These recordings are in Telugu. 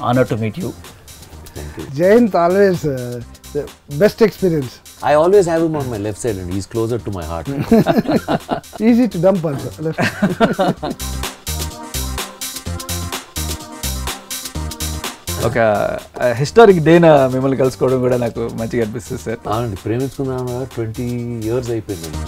Honor to meet you. Thank you. Jayant always uh, the best experience. I always have him on my left side and he's closer to my heart. Easy to dump also. Left. ఒక హిస్టారిక్ డేన మిమ్మల్ని కలుసుకోవడం కూడా నాకు మంచిగా అనిపిస్తుంది సార్ అవునండి ప్రేమించుకున్నాను ట్వంటీ ఇయర్స్ అయిపోయిందండి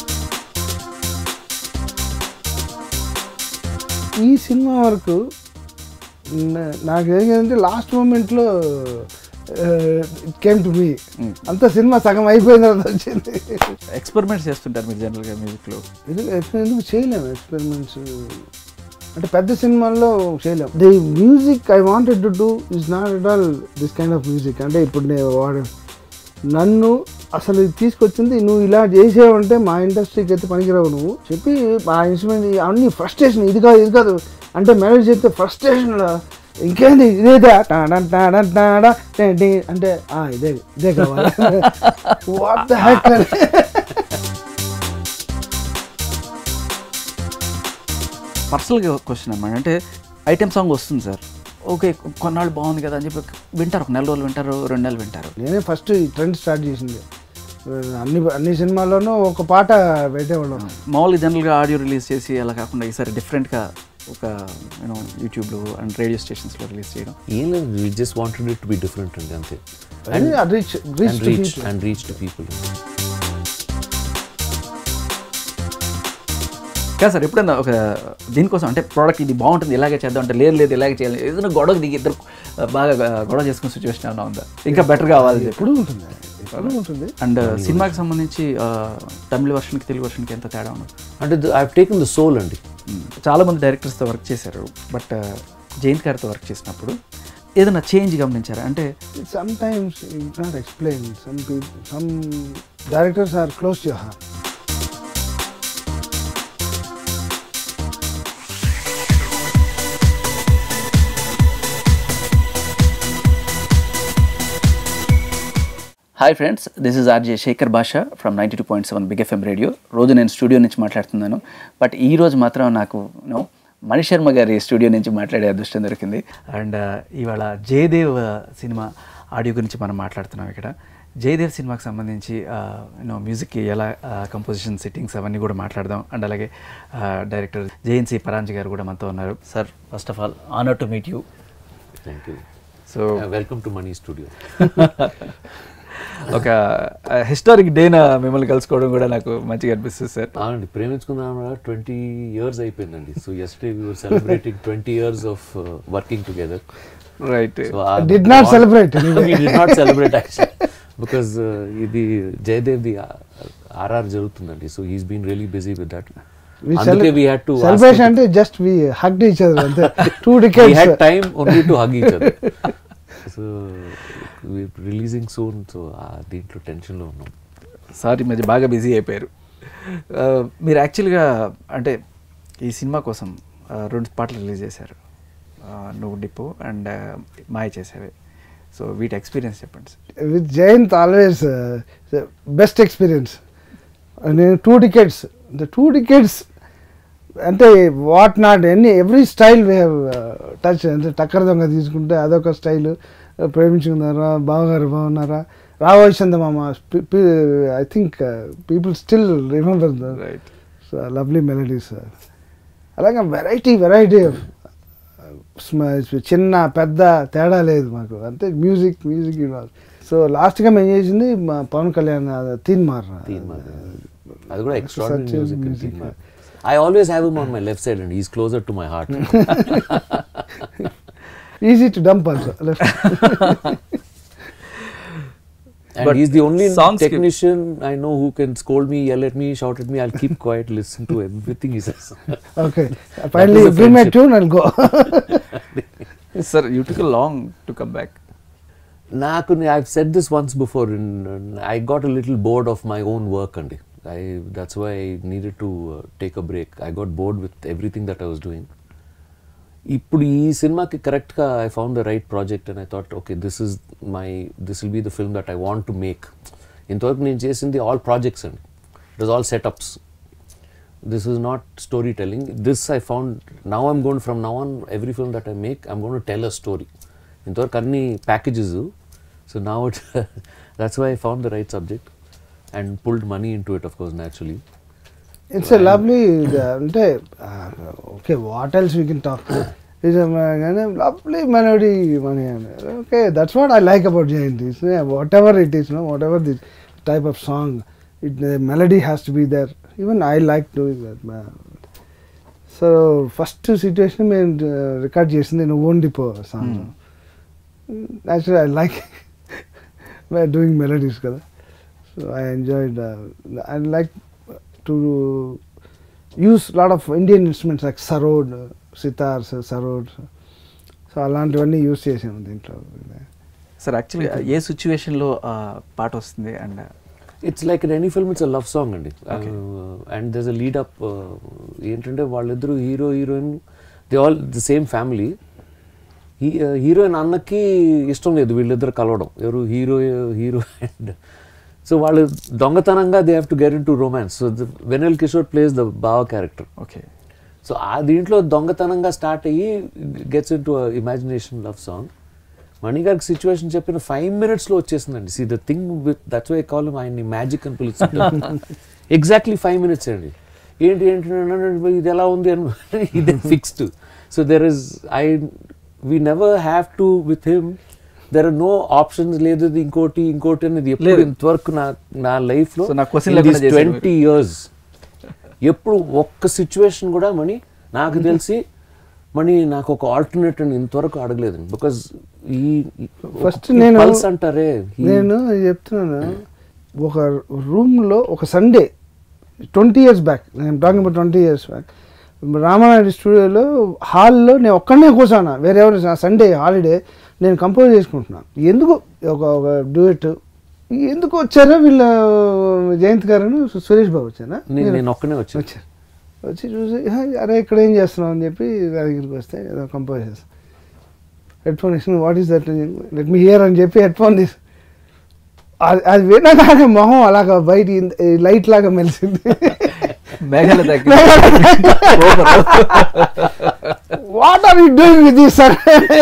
ఈ సినిమా వరకు నా- నాకు ఏంటంటే లాస్ట్ మూమెంట్లో ఇట్ కేమ్ టు మీ అంత సినిమా సగం అయిపోయిన తర్వాత వచ్చింది ఎక్స్పెరిమెంట్స్ చేస్తుంటారు మీరు జనరల్గా మ్యూజిక్లో ఇది ఎక్స్పె- ఎందుకు చేయలేము ఎక్స్పెరిమెంట్స్ అంటే పెద్ద సినిమాల్లో చేయలేము the music I wanted to do is not at all this kind of music అంటే ఇప్పుడు నేను వాడు నన్ను అసలు ఇది తీసుకొచ్చింది నువ్వు ఇలా చేసేవంటే మా ఇండస్ట్రీకి అయితే పనికిరావు నువ్వు చెప్పి మా ఇన్స్ట్రుమెంట్ అన్ని ఫ్రస్ట్రేషన్ ఇది కాదు ఇది కాదు అంటే మెలడీ చెప్తే ఫ్రస్ట్రేషన్లో ఇంకేంది ఇదేదా టాడా టాడా టాడా టే టీ అంటే "ఆ, ఇదే ఇదే కావాలి వాట్ ద హ్యాక్ పర్సనల్గా క్వశ్చన్ అనమాట అంటే ఐటెం సాంగ్ వస్తుంది సార్ ఓకే కొన్నాళ్ళు బాగుంది కదా అని చెప్పి వింటారు ఒక నెల రోజులు వింటారు రెండు నెలలు వింటారు నేనే ఫస్ట్ ఈ ట్రెండ్ స్టార్ట్ చేసింది అన్ని అన్ని సినిమాల్లోనూ ఒక పాట పెట్టేవాళ్ళం మామూలుగా జనరల్గా ఆడియో రిలీజ్ చేసి అలా కాకుండా ఈసారి డిఫరెంట్గా ఒక యూనో యూట్యూబ్లో అండ్ రేడియో స్టేషన్స్లో రిలీజ్ చేయడం ఏం లేదు we just wanted it to be different అండి అంతే reach reach and reach and reach to people కాదు సార్ ఎప్పుడైనా ఒక దీనికోసం అంటే ప్రోడక్ట్ ఇది బాగుంటుంది ఇలాగే చేద్దాం అంటే లేదు లేదు ఇలాగే చేయాలి ఏదైనా గొడవ దిగి ఇద్దరు బాగా గొడవ చేసుకునే సిచ్యువేషన్ ఏమైనా ఉందా ఇంకా బెటర్ కావాలి చెప్పి ఎప్పుడు ఉంటుంది ఎప్పుడు ఉంటుంది అండ్ సినిమాకి సంబంధించి ఆ, తమిళ వర్షన్కి తెలుగు వర్షన్కి ఎంత తేడా ఉండదు అంటే ఐ టేకన్ ద సోల్ అండి చాలా మంది డైరెక్టర్స్తో వర్క్ చేశారు బట్ జయంత్ గారితో వర్క్ చేసినప్పుడు ఏదైనా చేంజ్ గమనించారా అంటే some times not explain some people some directors are close to హార్ hi friends this is RJ Shekhar Bhasha from ninety two point seven big FM radio రోజు నేను స్టూడియో నుంచి మాట్లాడుతున్నాను బట్ ఈ రోజు మాత్రం నాకు నో మణి శర్మ గారి స్టూడియో నుంచి మాట్లాడే అదృష్టం దొరికింది అండ్ ఇవాళ జయదేవ్ సినిమా ఆడియో గురించి మనం మాట్లాడుతున్నాం ఇక్కడ జయదేవ్ సినిమాకి సంబంధించి యూనో మ్యూజిక్కి ఎలా కంపోజిషన్ సెట్టింగ్స్ అవన్నీ కూడా మాట్లాడదాం అండ్ అలాగే డైరెక్టర్ జేఎన్సీ పరాంజీ గారు కూడా మనతో ఉన్నారు sir first of all honour to meet you thank you so welcome to Mani studio ఒక హిస్టారిక్ డేన మిమ్మల్ని కలుసుకోవడం కూడా నాకు మంచిగా అనిపిస్తుంది సార్ అవునండి ప్రేమించుకున్నాను ట్వంటీ ఇయర్స్ అయిపోయిందండి సో ఎస్టే we were celebrating twenty years of working together right so Did not celebrate. Did not celebrate actually because ఇది జయదేవ్ ది ఆర్ఆర్ జరుగుతుందండి so he's been really busy with that అందుకే వీ హ్యాడ్ టు సెలబ్రేషన్ అంటే just we hug each other అంతే two we tickets had time only to hug each other. So we're releasing soon, so uh, దీంట్లో టెన్షన్లో ఉన్నాం సార్ ఈ మధ్య బాగా బిజీ అయిపోయారు Uh, మీరు యాక్చువల్గా అంటే ఈ సినిమా కోసం uh, రెండు పాటలు రిలీజ్ చేశారు Uh, నువ్వు డిపో అండ్ మాయ చేసేవే సో వీటి ఎక్స్పీరియన్స్ చెప్పండి sir with Jayanth always best experience నేను two tickets the two tickets అంటే వాట్ నాట్ ఎన్ని every style we have touch అంటే టక్కర దొంగ తీసుకుంటే అదొక స్టైల్ ప్రేమించుకున్నారా బావగారు బాగున్నారా రావలసింద మామ I think people still remember the right lovely melodies అలాగే వెరైటీ వెరైటీ చిన్న పెద్ద తేడా లేదు మాకు అంతే మ్యూజిక్ మ్యూజిక్ సో లాస్ట్గా మేము చేసింది మా పవన్ కళ్యాణ్ తీన్ మార్ తీన్ మార్. అది కూడా Such extraordinary a music music. I always have him on my left side and is closer to my heart easy to dump also And But he's the only songs give- technician I know who can scold me, yell at me, shout at me. I'll keep quiet, listen to everything he says. Okay finally is a give my friendship. Tune and go sir you took long to come back నాకు I've said this once before. In, I got a little bored of my own work, and I that's why I needed to uh, take a break. I got bored with everything that I was doing. ఇప్పుడు ఈ సినిమాకి కరెక్ట్గా I found the right project and I thought okay this is my this will be the film that I want to make ఇంతవరకు నేను చేసింది ఆల్ ప్రాజెక్ట్స్ అండి it was all setups this is not storytelling this i found now i'm going from now on every film that i make i'm going to tell a story ఇంతవరకు అన్ని ప్యాకేజెస్ సో నా it that's why I found the right subject and pulled money in to it of course naturally it's a lovely అంటే okay what else we can talk it's కానీ lovely melody Mani okay that's what I like about జయంతి whatever it is no whatever this type of song it melody has to be there even I like doing that so first situation మేము రికార్డ్ చేసింది నువ్వు ఓండిపో song actually I like doing melodies కదా so I enjoyed I like to use lot of Indian instruments like sarod sitars sarod so అలాంటివన్నీ యూస్ చేసాము దీంట్లో సార్ యాక్చువల్గా ఏ సిచ్యువేషన్లో పాట వస్తుంది and it's like in any film it's a love song అండి and there's a lead up ఏంటంటే వాళ్ళిద్దరు hero heroine they all the same family heroine అన్నకి ఇష్టం లేదు వీళ్ళిద్దరు కలవడం ఎవరు హీరో హీరో అండ్ సో వాళ్ళు దొంగతనంగా they have to get in to romance so Vennela Kishore plays the బావ క్యారెక్టర్ ఓకే సో ఆ దీంట్లో దొంగతనంగా స్టార్ట్ అయ్యి gets in to imagination love song Mani గారికి సిచ్యువేషన్ చెప్పిన ఫైవ్ మినిట్స్లో వచ్చేసిందండి see the thing with that's why call ఆయన్ని మ్యాజిక్ అని పిలుస్తుంటారు ఎగ్జాక్ట్లీ ఫైవ్ మినిట్స్ అండి ఏంటి ఏంటి అన్నాడు, ఇది ఎలా ఉంది అని ఇది fixed so there is I we never have to with him there are no options లేదు ఇది ఇంకోటి ఇంకోటి అనేది ఎప్పుడు లేదు. ఇంతవరకు నా నా లైఫ్లో So, నా question లేకుండా చేశారు మీరు. ట్వంటీ ఇయర్స్ ఎప్పుడు ఒక్క సిచ్యువేషన్ కూడా మణి నాకు తెలిసి మణి నాకు ఒక ఆల్టర్నేట్ అని ఇంతవరకు అడగలేదు బికాజ్ ఈ First నేను- పల్స్ అంటారే ఈ- నేను చెప్తున్నాను ఒక రూమ్లో ఒక సండే ట్వంటీ ఇయర్స్ బ్యాక్ నేను talking about twenty years back Ramanaidu స్టూడియోలో హాల్లో నేను ఒక్కడనే కూర్చోనా వేరే ఎవరు సండే హాలిడే నేను కంపోజ్ చేసుకుంటున్నాను ఎందుకు ఒక ఒక డ్యూయట్ ఎందుకు వచ్చారో వీళ్ళ జయంత్ గారు సురేష్ బాబు వచ్చారా నేను నేను ఒక్కనే వచ్చాను వచ్చారు వచ్చి చూసి "హా, అరే ఇక్కడ ఏం చేస్తున్నావు అని చెప్పి దగ్గరికి వస్తే ఏదో కంపోజ్ చేస్తాను హెడ్ ఫోన్ ఇస్తుంది what is that let me hear అని చెప్పి హెడ్ ఫోన్ తీసి అది అది వినగానే మొహం అలాగా బయట లైట్ లాగా మెలిసింది మేఘాల దగ్గర what are you doing with this sir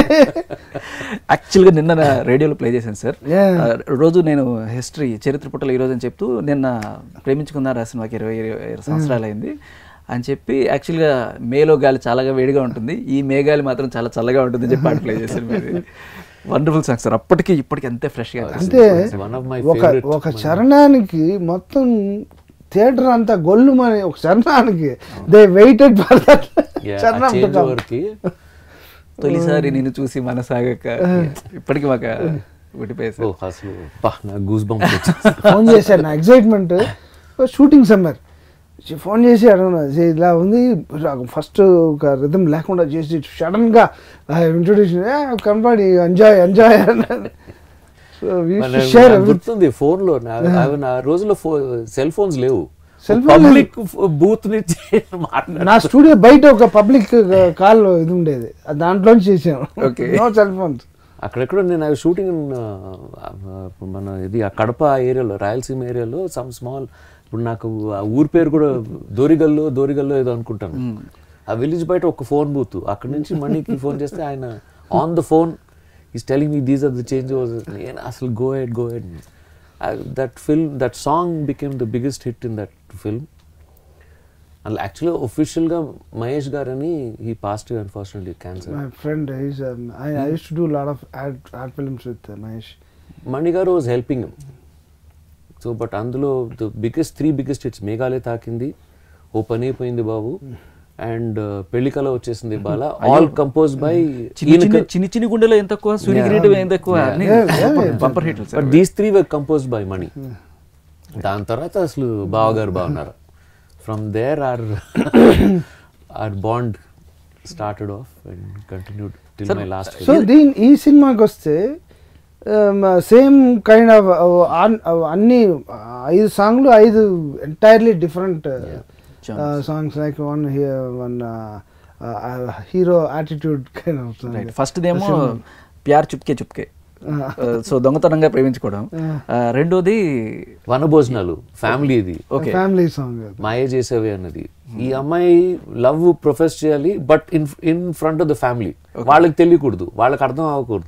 యాక్చువల్గా నిన్న నా రేడియోలో ప్లే చేశాను సార్ Yeah. ఆ, రోజు నేను హిస్టరీ చరిత్ర పుటలు ఈ రోజు అని చెప్తూ నిన్న ప్రేమించుకున్న రాసిన మాకు ఇరవై ఇరవై సంవత్సరాలు అయింది అని చెప్పి యాక్చువల్గా మేలో గాలి చాలా వేడిగా ఉంటుంది ఈ మే గాలి మాత్రం చాలా చల్లగా ఉంటుంది అని చెప్పి పాట ప్లే చేశాను మీరు వండర్ఫుల్ సాంగ్ సార్ అప్పటికి ఇప్పటికి అంతే ఫ్రెష్గా అంటే One of my ఒక favorite ఒక చరణానికి మొత్తం థియేటర్ అంతా గొల్లుమని ఒక చరణానికి they waited for that Yeah, ఆ చరణం to change come. over కి తొలిసారి నిన్ను చూసి మనసాగక ఇప్పటికి మాకు ఉడిపోయి ఓ అసలు పా నాకు గూస్ బంప్ ఫోన్ చేశాను నా ఎగ్జైట్మెంట్ షూటింగ్ సమ్మర్ ఫోన్ చేసి అడగను "జే, ఇలా ఉంది ఫస్ట్ ఒక రిథం లేకుండా చేసి సడన్ గా ఇంట్రొడ్యూస్ కనపడి ఎంజాయ్ ఎంజాయ్ సో షేర్ గుర్తుంది ఫోన్ లో నా- అవి నా రోజుల్లో సెల్ ఫోన్స్ లేవు Cell phone పబ్లిక్ బూత్ నుంచి మాట్లాడు నా స్టూడియో బయట ఒక పబ్లిక్ కాల్ ఇది ఉండేది దాంట్లోంచి చేసాను Okay. నో సెల్ ఫోన్స్ అక్కడెక్కడ నేను అవి షూటింగ్ మన ఇది ఆ కడప ఏరియాలో రాయలసీమ ఏరియాలో సమ్ స్మాల్ ఇప్పుడు నాకు ఆ ఊరి పేరు కూడా దోరిగల్లో దోరిగల్లో ఏదో అనుకుంటాను ఆ విలేజ్ బయట ఒక ఫోన్ బూత్ అక్కడ నుంచి మనీకి ఫోన్ చేస్తే ఆయన on the phone is telling me these are the change నేను అసలు go head go head that film that song became the biggest hit in that film అలా యాక్చువల్గా ఒఫిషియల్గా మహేష్ గారని ఈ past unfortunately cancer my friend is I I use to do lot of ad ad films with Mahesh Mani గారు వాజ్ హెల్పింగ్ సో బట్ అందులో the biggest three biggest hits మేఘాలయ తాకింది ఓ పని అయిపోయింది బాబు అండ్ పెళ్లికల వచ్చేసింది బాల ఆల్ కంపోజ్ బై చిన్ని చిన్ని చిన్ని చిన్ని గుండెలో ఎంత తక్కువ సూర్య కిరీటం ఎంత తక్కువ బంపర్ హిట్లు sir but these three were compose by Mani దాని తర్వాత అసలు బావగారు బాగున్నారు from there are are bond started off and continued till my last so దీని ఈ సినిమాకి వస్తే సేమ్ కైండ్ ఆఫ్ అన్ని ఐదు సాంగ్లు ఐదు entirely different songs like one one hero attitude kind of right first దేమో ప్యార్ చుప్కే చుప్కే సో దొంగతనంగా ప్రేమించుకోవడం ఆ, రెండోది వనభోజనాలు ఫ్యామిలీ ఇది ఓకే ఫ్యామిలీ సాంగ్ మాయ చేసేవి అన్నది ఈ అమ్మాయి లవ్ ప్రొఫెస్ చేయాలి but in in front of the family వాళ్ళకి తెలియకూడదు వాళ్ళకి అర్థం అవ్వకూడదు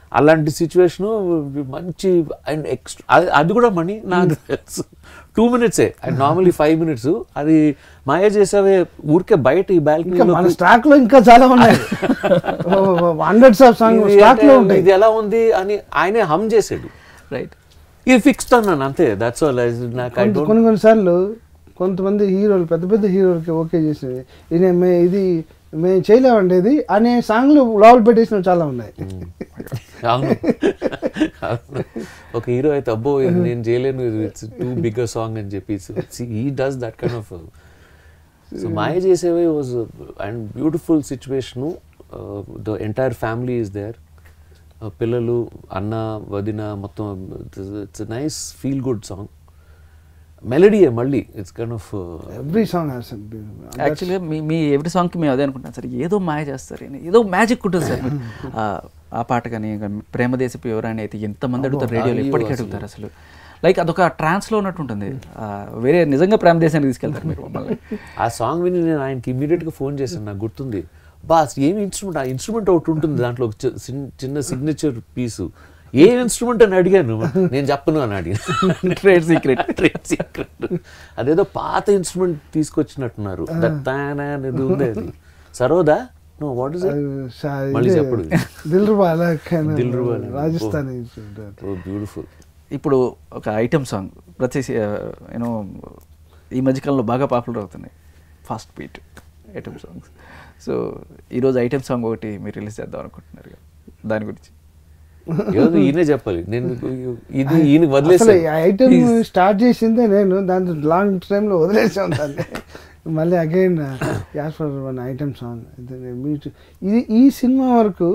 అలాంటి సిచ్యువేషన్ మంచి అండ్ ఎక్స్ట్రా అది కూడా మనీ నాకు టూ మినిట్సే అండ్ నార్మలీ ఫైవ్ మినిట్స్ అది మాయ చేసావే ఊరికే బయట ఈ ఇంకా మన బాల్కనీ స్టాక్ లో ఇంకా చాలా ఉన్నాయి హండ్రెడ్స్ ఆఫ్ సాంగ్ స్టాక్ లో ఉంటాయి ఇది ఎలా ఉంది అని ఆయనే హమ్ చేసాడు రైట్ ఇది ఫిక్స్డ్ అన్నాను అంతే దట్స్ ఆల్ నాకు ఐ కొంత- డోంట్ కొన్ని కొన్నిసార్లు కొంతమంది హీరోలు పెద్ద పెద్ద హీరోలకి ఓకే చేసినవి ఇది మే ఇది మేము చేయలేమండి ఇది అనే సాంగ్లు లోపల పెట్టేసినవి చాలా ఉన్నాయి అవును అవును. ఒక హీరో అయితే అబ్బో ఇది నేను చేయలేను ఇట్స్ టూ బిగ్గర్ సాంగ్ అని చెప్పి he does that kind of so మాయ చేసేవే was and beautiful situation the entire family is there పిల్లలు అన్న వదిన మొత్తం it's nice feel good song మెలడీయే మళ్ళీ it's kind of every song యాక్చువల్గా మీ మీ ఎవ్రీ సాంగ్కి మేము అదే అనుకుంటాం సార్ ఏదో మాయ చేస్తారు ఈయన. ఏదో మ్యాజిక్ ఉంటుంది సార్ మీరు. ఆ, ఆ పాట కానీ ఇంకా ప్రేమదేశపు ఎవరైనా అయితే ఎంతమంది అడుగుతారు రేడియోలో ఇప్పటికీ అడుగుతారు అసలు లైక్ అదొక ట్రాన్స్లో ఉన్నట్టు ఉంటుంది ఆ, వేరే నిజంగా ప్రేమదేశానికి తీసుకెళ్తారు మీరు మమ్మల్ని ఆ సాంగ్ విని నేను ఆయనకి ఇమీడియట్గా ఫోన్ చేశాను నాకు గుర్తుంది బా అసలు ఏమి ఇన్స్ట్రుమెంట్ ఆ ఇన్స్ట్రుమెంట్ ఒకటి ఉంటుంది దాంట్లో ఒక చి- చిన్న- చిన్న సిగ్నేచర్ పీసు ఏ ఇన్స్ట్రుమెంట్ అని అడిగాను నేను చెప్పను అని అడిగాను ట్రేడ్ సీక్రెట్ ట్రేడ్ సీక్రెట్ అదేదో పాత ఇన్స్ట్రుమెంట్ తీసుకొచ్చినట్టున్నారు దత్తానా అనేది ఉంది అది సరోదా నో వాట్ ఇస్ మళ్ళీ చెప్పడు దిల్ రుబాల దిల్రుబా రాజస్థానీ బ్యూటిఫుల్ ఇప్పుడు ఒక ఐటమ్ సాంగ్ ప్రతి యూనో ఈ మధ్యకాలంలో బాగా పాపులర్ అవుతున్నాయి fast beat item songs so ఈరోజు ఐటమ్ సాంగ్ ఒకటి మీరు రిలీజ్ చేద్దాం అనుకుంటున్నారు కదా. దాని గురించి ఏదో ఈయనే చెప్పాలి నేను ఇది ఈయన అసలు వదిలేసాను ఐటమ్ స్టార్ట్ చేసిందే నేను దాని లాంగ్ టైంలో వదిలేసే ఉంటాను మళ్ళీ again as for one item song ఇది ఈ సినిమా వరకు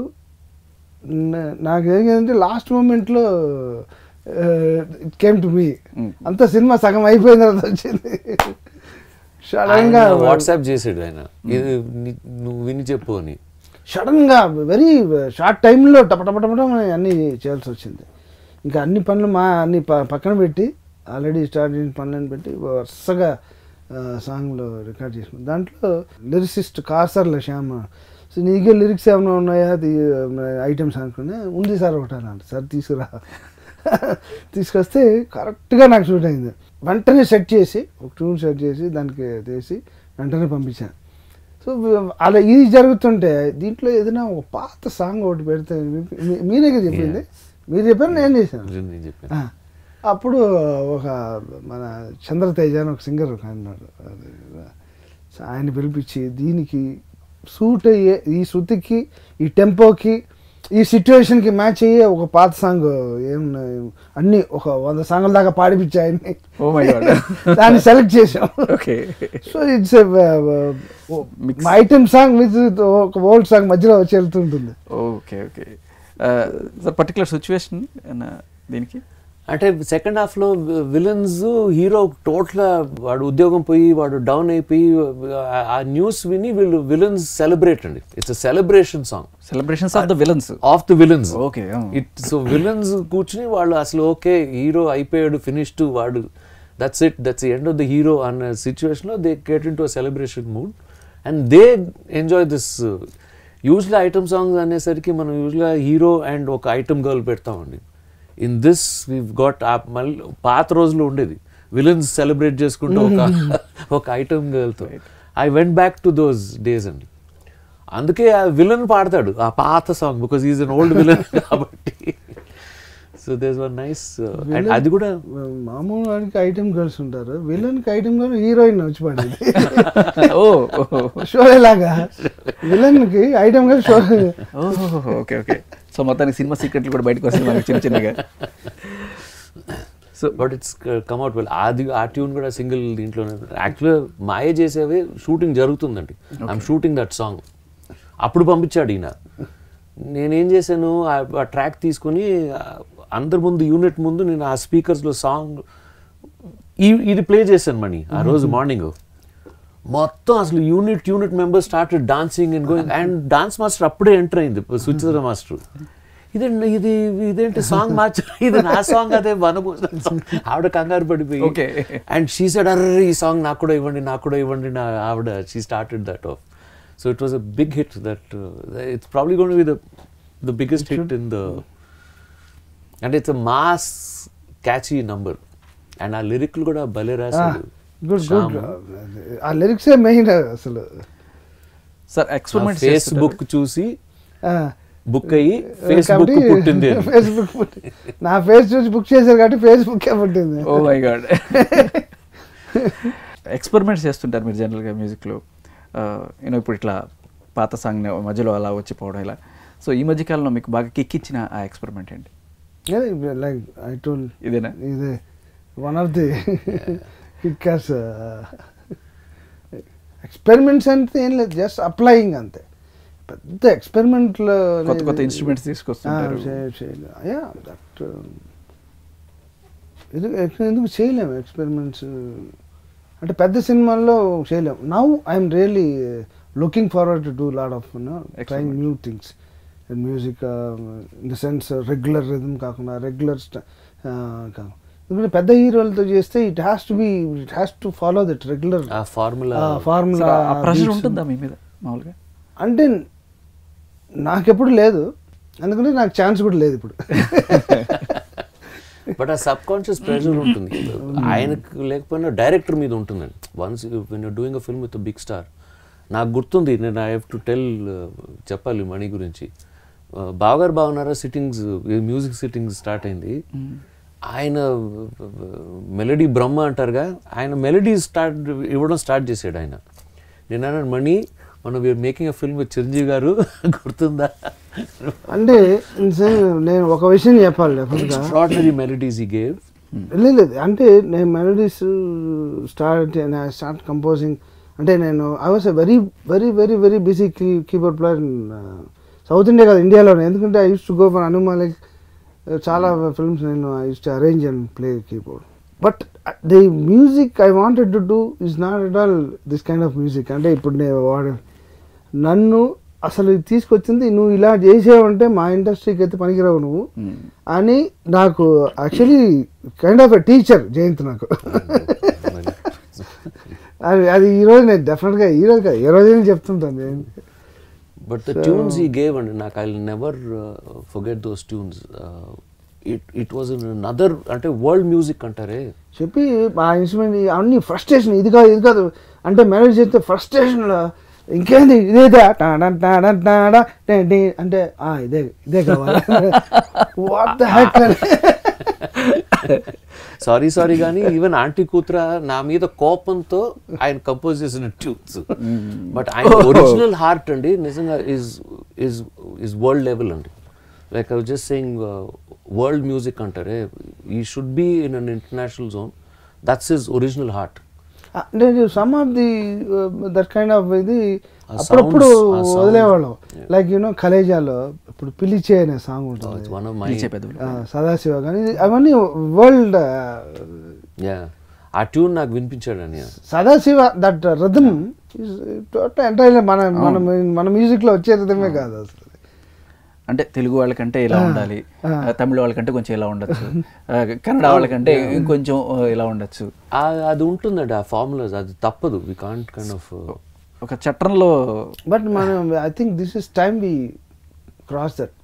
నా- నాకు ఏంటంటే లాస్ట్ మూమెంట్లో it came to me Mm. అంత సినిమా సగం అయిపోయిన తర్వాత వచ్చింది సడన్ గా వాట్సాప్ చేసాడు ఆయన ఇది ని- నువ్వు విని చెప్పు అని సడన్ గా వెరీ షార్ట్ టైంలో టపటపటపటం అన్ని చేయాల్సి వచ్చింది ఇంకా అన్ని పనులు మా అన్ని ప- పక్కన పెట్టి ఆల్రెడీ స్టార్ట్ చేసిన పనులను పెట్టి వరుసగా ఆ, సాంగ్లో రికార్డ్ చేసుకున్నాం దాంట్లో లిరిసిస్ట్ కాసర్ల శ్యామ సో నీకే లిరిక్స్ ఏమైనా ఉన్నాయా అది ఐటమ్స్ అనుకునే ఉంది సార్ ఒకటి అన్నాడు సార్ తీసుకురా తీసుకొస్తే కరెక్ట్గా నాకు షూట్ అయింది వెంటనే సెట్ చేసి ఒక ట్యూన్ సెట్ చేసి దానికి తీసి వెంటనే పంపించాను సో అలా ఇది జరుగుతుంటే దీంట్లో ఏదైనా ఒక పాత సాంగ్ ఒకటి పెడితే మీ- మీ- మీరే కదా చెప్పింది మీరు చెప్పారు నేను చేశాను నేను చెప్పాను ఆ, అప్పుడు ఒక మన చంద్రతేజ అని ఒక సింగర్ అన్నాడు అది, సో ఆయన పిలిపించి దీనికి సూట్ అయ్యే ఈ శృతికి ఈ టెంపోకి ఈ సిచ్యువేషన్కి మ్యాచ్ అయ్యే ఒక పాత సాంగ్ ఏమున్నాయి అన్ని ఒక వంద సాంగ్ల దాకా పాడిపించి ఆయన్ని ఓ మై గాడ్ దాన్ని సెలెక్ట్ చేసాం okay so it's item song with ఒక ఓల్డ్ సాంగ్ మధ్యలో వచ్చి వెళ్తుంటుంది okay okay sir particular situation దీనికి అంటే సెకండ్ హాఫ్ లో విలన్స్ హీరో టోటల్ వాడు ఉద్యోగం పోయి వాడు డౌన్ అయిపోయి ఆ- ఆ న్యూస్ విని వీళ్ళు విలన్స్ సెలబ్రేట్ అండి it's celebration song celebrations of the villains of the villains Okay, oh. It so villains కూర్చుని వాళ్ళు అసలు ఓకే హీరో అయిపోయాడు ఫినిష్డ్ వాడు that's it that's end of the hero అన్న సిచ్యువేషన్ లో they get in to celebration mood and they enjoy this usual item songs అనేసరికి మనం యూజువల్గా హీరో అండ్ ఒక ఐటమ్ గర్ల్ పెడతామండి ఇన్ దిస్ వీ గాట్ మళ్ళీ పాత రోజులు ఉండేది విలన్స్ సెలబ్రేట్ చేసుకుంటూ ఒక ఒక ఐటమ్ గర్ల్తో I went back to those days అండి అందుకే ఆ విలన్ పాడతాడు ఆ పాత song because is an old villain కాబట్టి so these one nice and అది కూడా మామూలు వాడికి ఐటమ్ గర్ల్స్ ఉంటారు విలన్కి ఐటమ్ గర్ల్ హీరోయిన్ వచ్చి పడింది ఓ షోలే లాగా విలన్కి item girl show okay okay so మొత్తానికి సినిమా సీక్రెట్లు కూడా బయటకు వస్తాయి మనకి చిన్న చిన్నగా so but it's come at well అది ఆ ట్యూన్ కూడా సింగిల్ దీంట్లోనే యాక్చువల్గా మాయ చేసేవే షూటింగ్ జరుగుతుందండి ఐఎమ్ షూటింగ్ దట్ సాంగ్ అప్పుడు పంపించాడు ఈయన నేనేం చేశాను ఆ- ఆ ట్రాక్ తీసుకొని ఆ, అందరి ముందు యూనిట్ ముందు నేను ఆ స్పీకర్స్లో సాంగ్ ఈ ఇది ప్లే చేశాను మణి ఆ రోజు మార్నింగ్ మొత్తం అసలు unit unit members start dancing and going and dance master అప్పుడే ఎంటర్ అయింది సుచిత్ర మాస్టర్ ఇదేంటి ఇది ఇదేంటి సాంగ్ మార్చ ఇది నా సాంగ్ అదే వనభూషణ song. ఆవిడ కంగారు పడిపోయి Okay. అండ్ షీ సెడ్ అర్రే ఈ సాంగ్ నాకు కూడా ఇవ్వండి నాకు కూడా ఇవ్వండి నా ఆవిడ she started that off so it was a big hit that it's probably gonna be the the biggest hit in the అంటే it's mass catchy number and ఆ లిరిక్లు కూడా భలే రాశాడు గుడ్ గుడ్ ఆ లిరిక్సే మెయిన్ అసలు సార్ ఎక్స్పెరిమెంట్ ఫేస్బుక్ చూసి బుక్ అయ్యి ఫేస్బుక్ పుట్టింది అని. ఫేస్బుక్ పుట్టి నా ఫేస్ చూసి బుక్ చేశారు కాబట్టి ఫేస్బుక్ పుట్టింది ఓ మై గాడ్ ఎక్స్పెరిమెంట్స్ చేస్తుంటారు మీరు జనరల్గా మ్యూజిక్లో యూనో ఇప్పుడు ఇట్లా పాత సాంగ్ మధ్యలో అలా వచ్చిపోవడం ఇలా సో ఈ మధ్య కాలంలో మీకు బాగా కిక్ ఇచ్చిన ఆ ఎక్స్పెరిమెంట్ ఏంటి లైక్ ఐ టోల్ ఇదేనా ఇదే one of the kickers experiments అంటే ఏం లేదు జస్ట్ అప్లయింగ్ అంతే పెద్ద ఎక్స్పెరిమెంట్లో కొత్త కొత్త ఇన్స్ట్రుమెంట్స్ తీసుకొస్తుంటారు యా దట్ ఎందుకు ఎందుకు చేయలేము ఎక్స్పెరిమెంట్స్ అంటే పెద్ద సినిమాల్లో చేయలేము now I'm really looking forward to do lot of trying Experiment. New things music in the sense regular rhythm కాకుండా రెగ్యులర్ ఎందుకంటే పెద్ద హీరోలతో చేస్తే it has to be it has to follow that regular ఆ ఫార్ములా ఫార్ములా ఆ ప్రెషర్ ఉంటుందా మీ మీద మామూలుగా అంటే నాకెప్పుడు లేదు అందుకని నాకు ఛాన్స్ కూడా లేదు ఇప్పుడు బట్ ఆ సబ్ కాన్షియస్ ప్రెషర్ ఉంటుంది ఆయనకు లేకపోయినా డైరెక్టర్ మీద ఉంటుందండి once when you're doing a film with big star నాకు గుర్తుంది నేను ఐ హ్యావ్ టు టెల్ చెప్పాలి మణి గురించి Uh, బావగారు బాగున్నారా సిట్టింగ్స్ మ్యూజిక్ సిట్టింగ్స్ స్టార్ట్ అయింది ఆయన మెలడీ బ్రహ్మ అంటారుగా ఆయన మెలడీ స్టార్ట్ ఇవ్వడం స్టార్ట్ చేశాడు ఆయన నేను అన్నాను మణి మనం we are making a film with Chiranjeevi garu గుర్తుందా అంటే సే- నేను ఒక విషయం చెప్పాలి డెఫినెట్గా ఎక్స్ట్రాడినరీ మెలడీస్ ఈ గేవ్ లేదు లేదు అంటే నేను మెలడీస్ స్టార్ట్ స్టార్ట్ కంపోజింగ్ అంటే నేను I was a very very very very busy key keyboard player south India కాదు ఇండియాలోనే ఎందుకంటే I use to go for Anu Malik చాలా ఫిల్మ్స్ నేను I use to arrange and play keyboard but the music I wanted to do is not at all this kind of music అంటే ఇప్పుడు నేను వాడే నన్ను అసలు ఇది తీసుకొచ్చింది నువ్వు ఇలా చేసావంటే మా ఇండస్ట్రీకి అయితే పనికిరావు నువ్వు అని నాకు actually kind of a teacher Jayant నాకు అది అది ఈరోజు నేను డెఫినెట్గా ఈ రోజు కాదు ఏ రోజైనా చెప్తుంటాను Jayant but the tunes he gave అండి నాకు I never forget those tunes it it was other అంటే వరల్డ్ మ్యూజిక్ అంటారే చెప్పి ఆ ఇన్స్ట్రుమెంట్ అన్ని ఫ్రస్ట్రేషన్ ఇది కాదు ఇది కాదు అంటే మెలోడీ చేస్తే ఫ్రస్ట్రేషన్లో ఇంకేంది ఇదేదా టాడన్ టాడన్ టాడా టే టీ అంటే ఆ, ఇదే ఇదే కావాలి what the heck sorry sorry కానీ ఈవెన్ ఆంటీ కూతుర నా మీద కోపంతో ఆయన కంపోజ్ చేసిన ట్యూన్స్ బట్ ఆయన ఒరిజినల్ హార్ట్ అండి నిజంగా is is is world level అండి like I just saying world music అంటారే he should be in an international zone that's his original heart నేను some of the that kind of ఇది ఆ అప్పుడప్పుడు sounds, ఆ sounds. వదిలేవాళ్ళం లైక్ యూనో కలేజాలో ఇప్పుడు పిలిచే అనే సాంగ్ ఉంటుంది ఇట్స్ వన్ ఆఫ్ మై పిలిచే పెదవులు ఆ, సదాశివ కానీ ఇది- అవన్నీ వరల్డ్ యా ఆ ట్యూన్ నాకు వినిపించాడని సదాశివ దట్ రిథమ్ ఎంటైర్లీ మన మన మన మ్యూజిక్ లో వచ్చే రిథమే కాదు అసలు అంటే తెలుగు వాళ్ళకంటే ఇలా ఉండాలి ఆ, తమిళ వాళ్ళకంటే కొంచెం ఇలా ఉండొచ్చు ఆ, కన్నడ వాళ్ళకంటే ఇంకొంచెం ఆ, ఇలా ఉండొచ్చు ఆ- అది ఉంటుందండి ఆ ఫార్ములాస్ అది తప్పదు వి కాంట్ కైండ్ ఆఫ్ ఒక చట్టంలో బట్ మనం I think this is time we cross that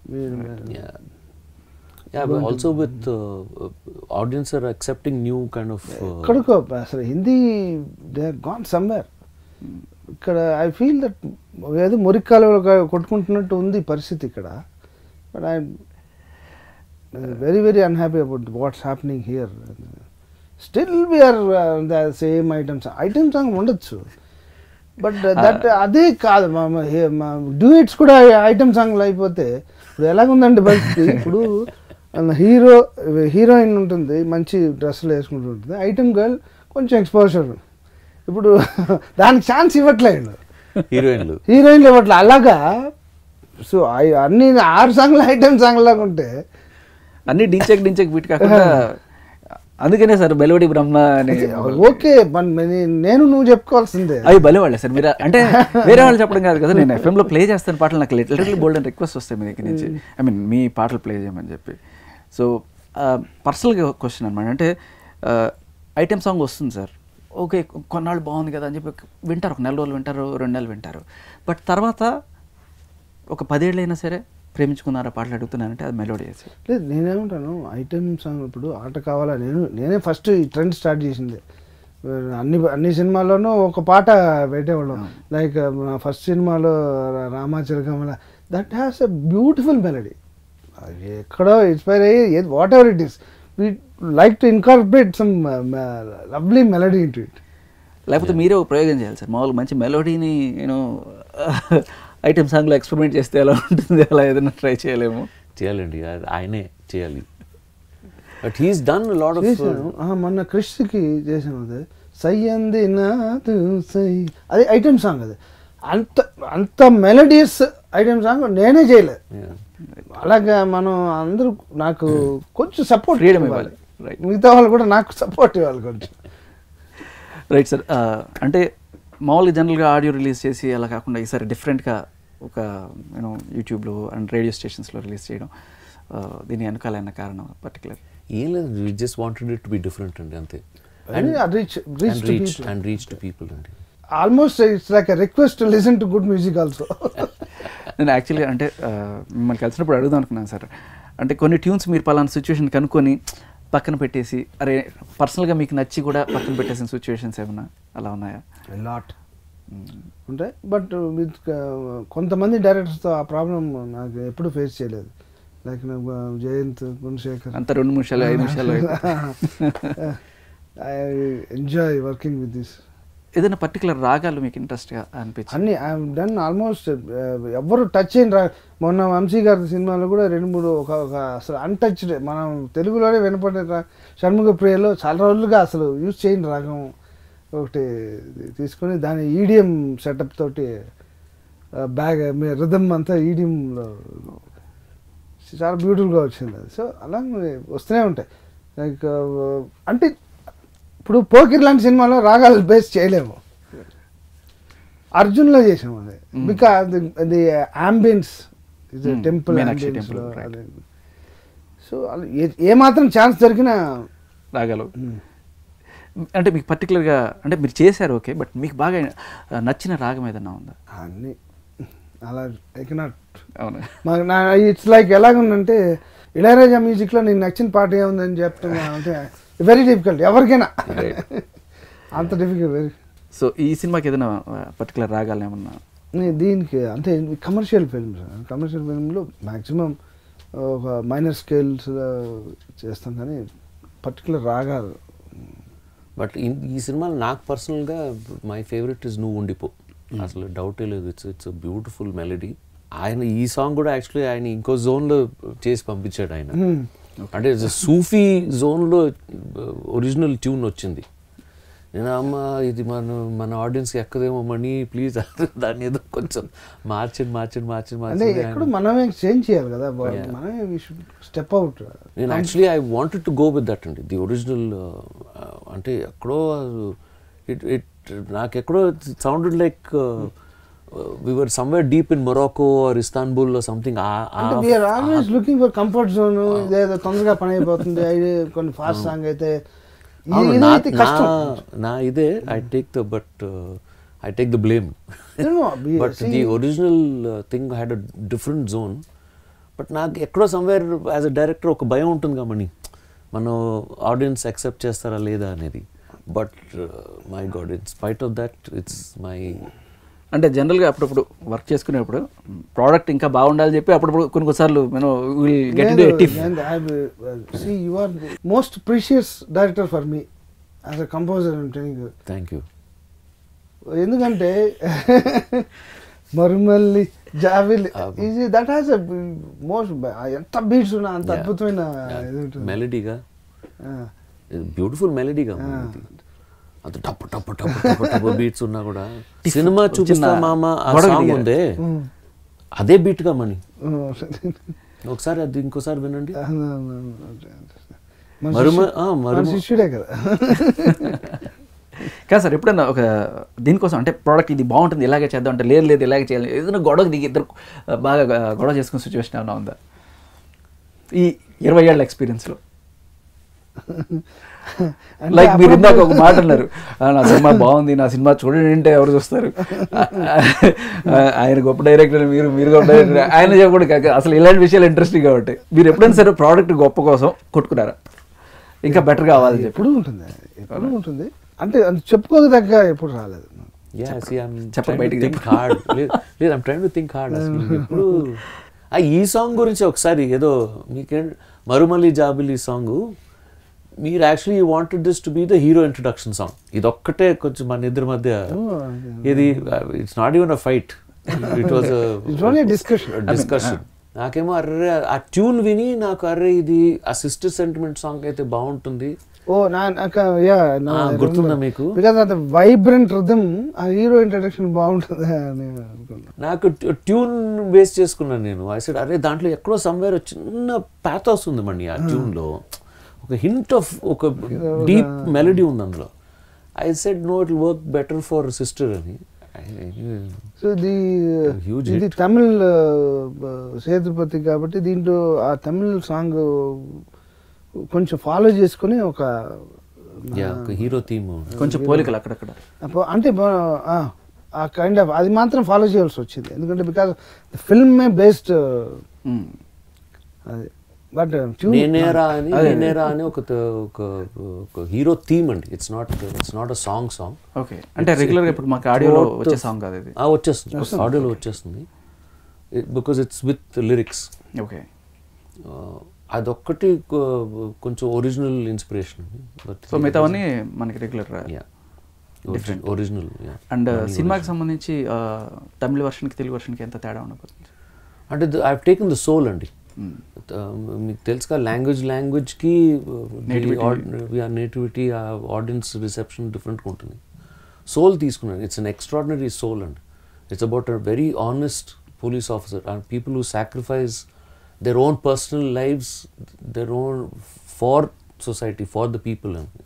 yeah also with audience are accepting new kind of ఎక్కడికో అసలు హిందీ దే గాన్ సమ్వేర్ ఇక్కడ ఐ ఫీల్ దట్ ఏదో మురికాలు కొట్టుకుంటున్నట్టు ఉంది పరిస్థితి ఇక్కడ but I very very unhappy about what's happening here still we are the same items item song ఉండొచ్చు బట్ దట్ అదే కాదు డ్యూయిట్స్ కూడా ఐటమ్ సాంగ్లు అయిపోతే ఇప్పుడు ఎలాగుందంటే పరిస్థితి ఇప్పుడు హీరో హీరోయిన్ ఉంటుంది మంచి డ్రెస్సులు వేసుకుంటూ ఉంటుంది ఐటమ్ గర్ల్ కొంచెం ఎక్స్పోజర్ ఇప్పుడు దానికి ఛాన్స్ ఇవ్వట్లేదు హీరోయిన్లు హీరోయిన్లు ఇవ్వట్లే అలాగా సో అన్ని ఆరు సాంగ్లు ఐటమ్ సాంగ్ లాగా ఉంటే అన్ని డించెక్ డించెక్ వీటి కాకుండా అందుకనే సార్ బెలవడి బ్రహ్మ అని ఓకే మన- నే- నేను నువ్వు చెప్పుకోవాల్సిందే అవి భలేవాళ్ళే సార్ మీరు అంటే వేరే వాళ్ళు చెప్పడం కాదు కదా నేను FM లో ప్లే చేస్తాను పాటలు నాకు లిటరలీ బోల్డ్ అండ్ రిక్వెస్ట్ వస్తాయి మీ దగ్గర నుంచి ఐ మీన్ మీ పాటలు ప్లే చేయమని చెప్పి సో పర్సనల్గా క్వశ్చన్ అనమాట అంటే ఐటెం సాంగ్ వస్తుంది సార్ ఓకే కొన్నాళ్ళు బాగుంది కదా అని చెప్పి వింటారు ఒక నెల రోజులు వింటారు రెండు నెలలు వింటారు బట్ తర్వాత ఒక పదేళ్ళు అయినా సరే ప్రేమించుకున్నారా పాటలు అడుగుతున్నానంటే అది మెలోడియస్ లేదు నేనేమంటాను ఐటెం సాంగ్ ఇప్పుడు ఆట కావాలా నేను నేనే ఫస్ట్ ఈ ట్రెండ్ స్టార్ట్ చేసింది అన్ని అన్ని సినిమాల్లోనూ ఒక పాట పెట్టేవాళ్ళం లైక్ నా ఫస్ట్ సినిమాలో రా- రామాచిలకమల that has a beautiful melody ఎక్కడో ఇన్స్పైర్ అయ్యి whatever it is we like to incorporate some lovely melody into it లేకపోతే మీరే ఒక ప్రయోగం చేయాలి సార్ మామూలు మంచి మెలోడీని నేను ఐటెం సాంగ్లో ఎక్స్పెరిమెంట్ చేస్తే ఎలా ఉంటుంది అలా ఏదైనా ట్రై చేయలేము చేయాలండి అది ఆయనే చేయాలి but he's done lot of చేశాను ఆ, మొన్న క్రిష్కి చేశాను అదే సై అంది నాదు సై అది ఐటెం సాంగ్ అది అంత అంత మెలడియస్ ఐటెం సాంగ్ నేనే చేయలేదు అలాగా మనం అందరూ నాకు కొంచెం సపోర్ట్ Freedom ఇవ్వాలి. Right. మిగతా వాళ్ళు కూడా నాకు సపోర్ట్ ఇవ్వాలి కొంచెం రైట్ సార్ అంటే మామూలుగా జనరల్గా ఆడియో రిలీజ్ చేసి అలా కాకుండా ఈసారి డిఫరెంట్గా ఒక యూనో యూట్యూబ్లో అండ్ రేడియో స్టేషన్స్లో రిలీజ్ చేయడం ఆ, దీని వెనకాలైన కారణం పర్టికులర్ ఏం లేదు we just wanted it to be different అండి అంతే And reach- reach and to reach people. And reach to people అండి almost it's like request to listen to good music also నేను యాక్చువల్లీ అంటే ఆ, మిమ్మల్ని కలిసినప్పుడు అడుగుదాం అనుకున్నాను సార్ అంటే కొన్ని ట్యూన్స్ మీరు పలానా సిచ్యువేషన్ కనుక్కొని పక్కన పెట్టేసి అరే పర్సనల్గా మీకు నచ్చి కూడా పక్కన పెట్టేసిన సిచ్యువేషన్స్ ఏమన్నా అలా ఉన్నాయా లాట్ ఉంటాయి బట్ విత్ కొంతమంది డైరెక్టర్స్తో ఆ ప్రాబ్లం నాకు ఎప్పుడు ఫేస్ చేయలేదు లైక్ నాకు జయంత్ గుణశేఖర్ అంత రెండు నిమిషాలు ఐదు నిమిషాలు I enjoy working with this ఏదైనా పర్టికులర్ రాగాలు మీకు ఇంట్రెస్ట్గా అనిపించింది అన్ని ఐ డన్ ఆల్మోస్ట్ ఎవరు టచ్ అయిన రా మొన్న వంశీ గారి సినిమాలో కూడా రెండు మూడు ఒక ఒక అసలు అన్టచ్డ్ మనం తెలుగులోనే వినపడే రా షణ్ముఖ ప్రియలో చాలా రోజులుగా అసలు యూజ్ చేయని రాగం ఒకటి తీసుకొని దాని ఈడిఎం సెటప్ తోటి బ్యాగ్ రిథమ్ అంతా ఈడియంలో చాలా బ్యూటిఫుల్గా వచ్చింది అది సో అలా వస్తూనే ఉంటాయి లైక్ అంటే ఇప్పుడు పోకిర్ లాంటి సినిమాలో రాగాలు బేస్ చేయలేము అర్జున్లో చేసాం అది Mm. Because the ambience is Mm. Temple Meenakshi temple, right. So ఏ మాత్రం ఛాన్స్ దొరికినా రాగాలు అంటే మీకు పర్టికులర్గా అంటే మీరు చేశారు ఓకే బట్ మీకు బాగా ఆ, నచ్చిన రాగం ఏదన్నా ఉందా అన్ని అలా ఐ కెనాట్ అవును మాకు నా ఇట్స్ లైక్ ఎలాగుందంటే ఇళయరాజా మ్యూజిక్లో నీకు నచ్చిన పాట ఏముందని చెప్తున్నా అంటే వెరీ డిఫికల్ట్ ఎవరికైనా అంత డిఫికల్ట్ వెరీ సో ఈ సినిమాకి ఏదైనా పర్టికులర్ రాగాలు ఏమన్నా దీనికి అంటే కమర్షియల్ ఫిల్మ్స్ కమర్షియల్ ఫిల్మ్లో మ్యాక్సిమం ఒక మైనర్ స్కేల్స్ చేస్తాం కానీ పర్టికులర్ రాగాలు బట్ ఈ సినిమాలో నాకు పర్సనల్గా మై ఫేవరెట్ ఇస్ నువ్వు ఉండిపో అసలు డౌటే లేదు ఇట్స్ ఇట్స్ బ్యూటిఫుల్ మెలడీ ఆయన ఈ సాంగ్ కూడా యాక్చువల్లీ ఆయన ఇంకో జోన్లో చేసి పంపించాడు ఆయన అంటే సూఫీ జోన్లో ఒరిజినల్ ట్యూన్ వచ్చింది నేను అమ్మ ఇది మన మన ఆడియన్స్కి ఎక్కదేమో మనీ ప్లీజ్ దాన్ని ఏదో కొంచెం మార్చండి మార్చండి మార్చండి అంటే మార్చండి ఎక్కడ మనమే చేంజ్ చేయాలి కదా మనమే వీ షుడ్ స్టెప్ అవుట్ నేను actually I wanted to go with that అండి ది ఒరిజినల్ అంటే ఎక్కడో ఇట్ ఇట్ నాకు ఎక్కడో సౌండెడ్ లైక్ వివర్ somewhere deep in Morocco or Istanbul something అంటే we are always looking for comfort zone ఇదేదో తొందరగా పని అయిపోతుంది ఐడి కొన్ని ఫాస్ట్ సాంగ్ అయితే ఇది- ఇదైతే కష్టం నా ఇదే I take the but I take the blame No, no, we- but see- the original thing had a different zone but నాకు ఎక్కడో సమ్వేర్ యాజ్ అ డైరెక్టర్ ఒక భయం ఉంటుంది కాబట్టి మనం ఆడియన్స్ యాక్సెప్ట్ చేస్తారా లేదా అనేది but my god in spite of that it's my అంటే జనరల్గా అప్పుడప్పుడు వర్క్ చేసుకునేప్పుడు ప్రోడక్ట్ ఇంకా బాగుండాలని చెప్పి అప్పుడప్పుడు కొన్ని కొన్నిసార్లు నేను will get to tiff see you are most precious director for me as a composer telling thank you ఎందుకంటే మరుమల్లి జావిల్ ఇది దట్ హాస్ మోస్ట్ ఎంత బీట్స్ ఉన్నా అంత అద్భుతమైన ఇది ఉంటుంది మెలడీగా ఆ. బ్యూటిఫుల్ మెలడీగా అంత టప్పు టప్పు టప్పు టప్పు టప్పు బీట్స్ ఉన్నా కూడా సినిమా చూపిస్తా మామ ఆ గొడవ సాంగ్ దిగారు. ఉందే ఉమ్. అదే బీట్ గా మణి ఉమ్. ఒకసారి అది ఇంకోసారి వినండి మన మరుమ శిష్యు- ఆ, మన మరుమ శిష్యుడే కదా కాదు సార్ ఎప్పుడన్నా ఒక దీనికోసం అంటే ప్రోడక్ట్ ఇది బాగుంటుంది ఇలాగే చేద్దాం అంటే లేదు లేదు ఇలాగే చేయాలి ఏదైనా గొడవకి దిగి ఇద్దరు బాగా గొడవ చేసుకునే సిచ్యువేషన్ ఏమైనా ఉందా ఈ ఇరవై ఏళ్ళ ఎక్స్పీరియన్స్లో అంటే లైక్ మీరు ఇందాక ఒక అప్పుడప్పుడు- మాట అన్నారు "ఆ, నా సినిమా బాగుంది నా సినిమా చూడండి అంటే ఎవరు చూస్తారు ఆ, ఆయన గొప్ప డైరెక్టర్ మీరు మీరు గొప్ప డైరెక్టర్ ఆయన చెప్పకుండా కాక అసలు ఇలాంటి విషయాలు ఇంట్రెస్టింగ్ కాబట్టి మీరు ఎప్పుడైనా సరే ప్రోడక్ట్ గొప్ప కోసం కొట్టుకున్నారా ఇంకా బెటర్ కావాలని చెప్పి ఎప్పుడు ఉంటుంది ఎప్పుడు ఉంటుంది అంటే అది చెప్పుకోదగ్గ ఎప్పుడు రాలేదు Yeah, see, I'm చెప్పండి, trying to బయటికి think hard. లేదు లేదు, I'm trying to think hard. అసలు ఎప్పుడు ఆ ఈ సాంగ్ గురించి ఒకసారి ఏదో మీకేం మరుమల్లి జాబిలి సాంగ్ మీరు actually wanted this to be the hero introduction song ఇది ఒక్కటే కొంచెం మన ఇద్దరి మధ్య ఇది it's not even a fight it was It's only a discussion. Discussion నాకేమో అర్రే ఆ ట్యూన్ విని నాకు అర్రే ఇది ఆ సిస్టర్ సెంటిమెంట్ సాంగ్ అయితే బాగుంటుంది ఓ నా నాకు యా ఆ, గుర్తుందా మీకు? బికాస్ అది వైబ్రెంట్ రిథమ్ ఆ హీరో ఇంట్రడక్షన్ బాగుంటుంది అని అనుకున్నాను నాకు ట్యూ- ట్యూన్ బేస్ చేసుకున్నాను నేను ఐ సెడ్ అరే దాంట్లో ఎక్కడో సమ్వేర్ చిన్న ప్యాథోస్ ఉంది మళ్ళీ ఆ ట్యూన్లో ఒక హింట్ ఆఫ్ ఒక డీప్ మెలడీ ఉంది అందులో I said no it work better for sister అని సో ఇది Huge ఇది తమిళ్ సేతుపతి కాబట్టి దీంట్లో ఆ తమిళ్ సాంగ్ కొంచెం ఫాలో చేసుకుని ఒక యా ఒక హీరో థీమ్ కొంచెం పోలికలు అక్కడక్కడ అప్పు- అంటే బా- ఆ, ఆ కైండ్ ఆఫ్ అది మాత్రం ఫాలో చేయాల్సి వచ్చింది ఎందుకంటే బికాస్ ఫిల్మ్ బేస్డ్ మ్మ్. అది బట్ నేనేరా అని నేనేరా అని ఒక ఒక ఒక హీరో థీమ్ అండి it's not it's not a song song okay అంటే రెగ్యులర్గా ఇప్పుడు మాకు ఆడియోలో వచ్చే సాంగ్ కాదు ఇది వచ్చేస్తుంది ఆడియోలో వచ్చేస్తుంది because it's with lyrics okay అదొక్కటి కొ- కొంచెం ఒరిజినల్ ఇన్స్పిరేషన్ బట్ సో మిగతావన్నీ మనకి రెగ్యులర్ ఒరిజినల్ అండ్ సినిమాకి సంబంధించి ఆ, తమిళ వర్షన్కి తెలుగు వర్షన్కి ఎంత తేడా ఉండబోతుంది అంటే ఐ టేకన్ ద సోల్ అండి Uh, మీకు తెలుసుగా లాంగ్వేజ్ లాంగ్వేజ్కి నేటివిటీ ఆడియన్స్ రిసెప్షన్ డిఫరెంట్గా ఉంటుంది సోల్ తీసుకున్నాను ఇట్స్ అన్ ఎక్స్ట్రాడినరీ సోల్ అండి it's about a very honest police officer and people who sacrifice their own personal lives their own for society for the people అండి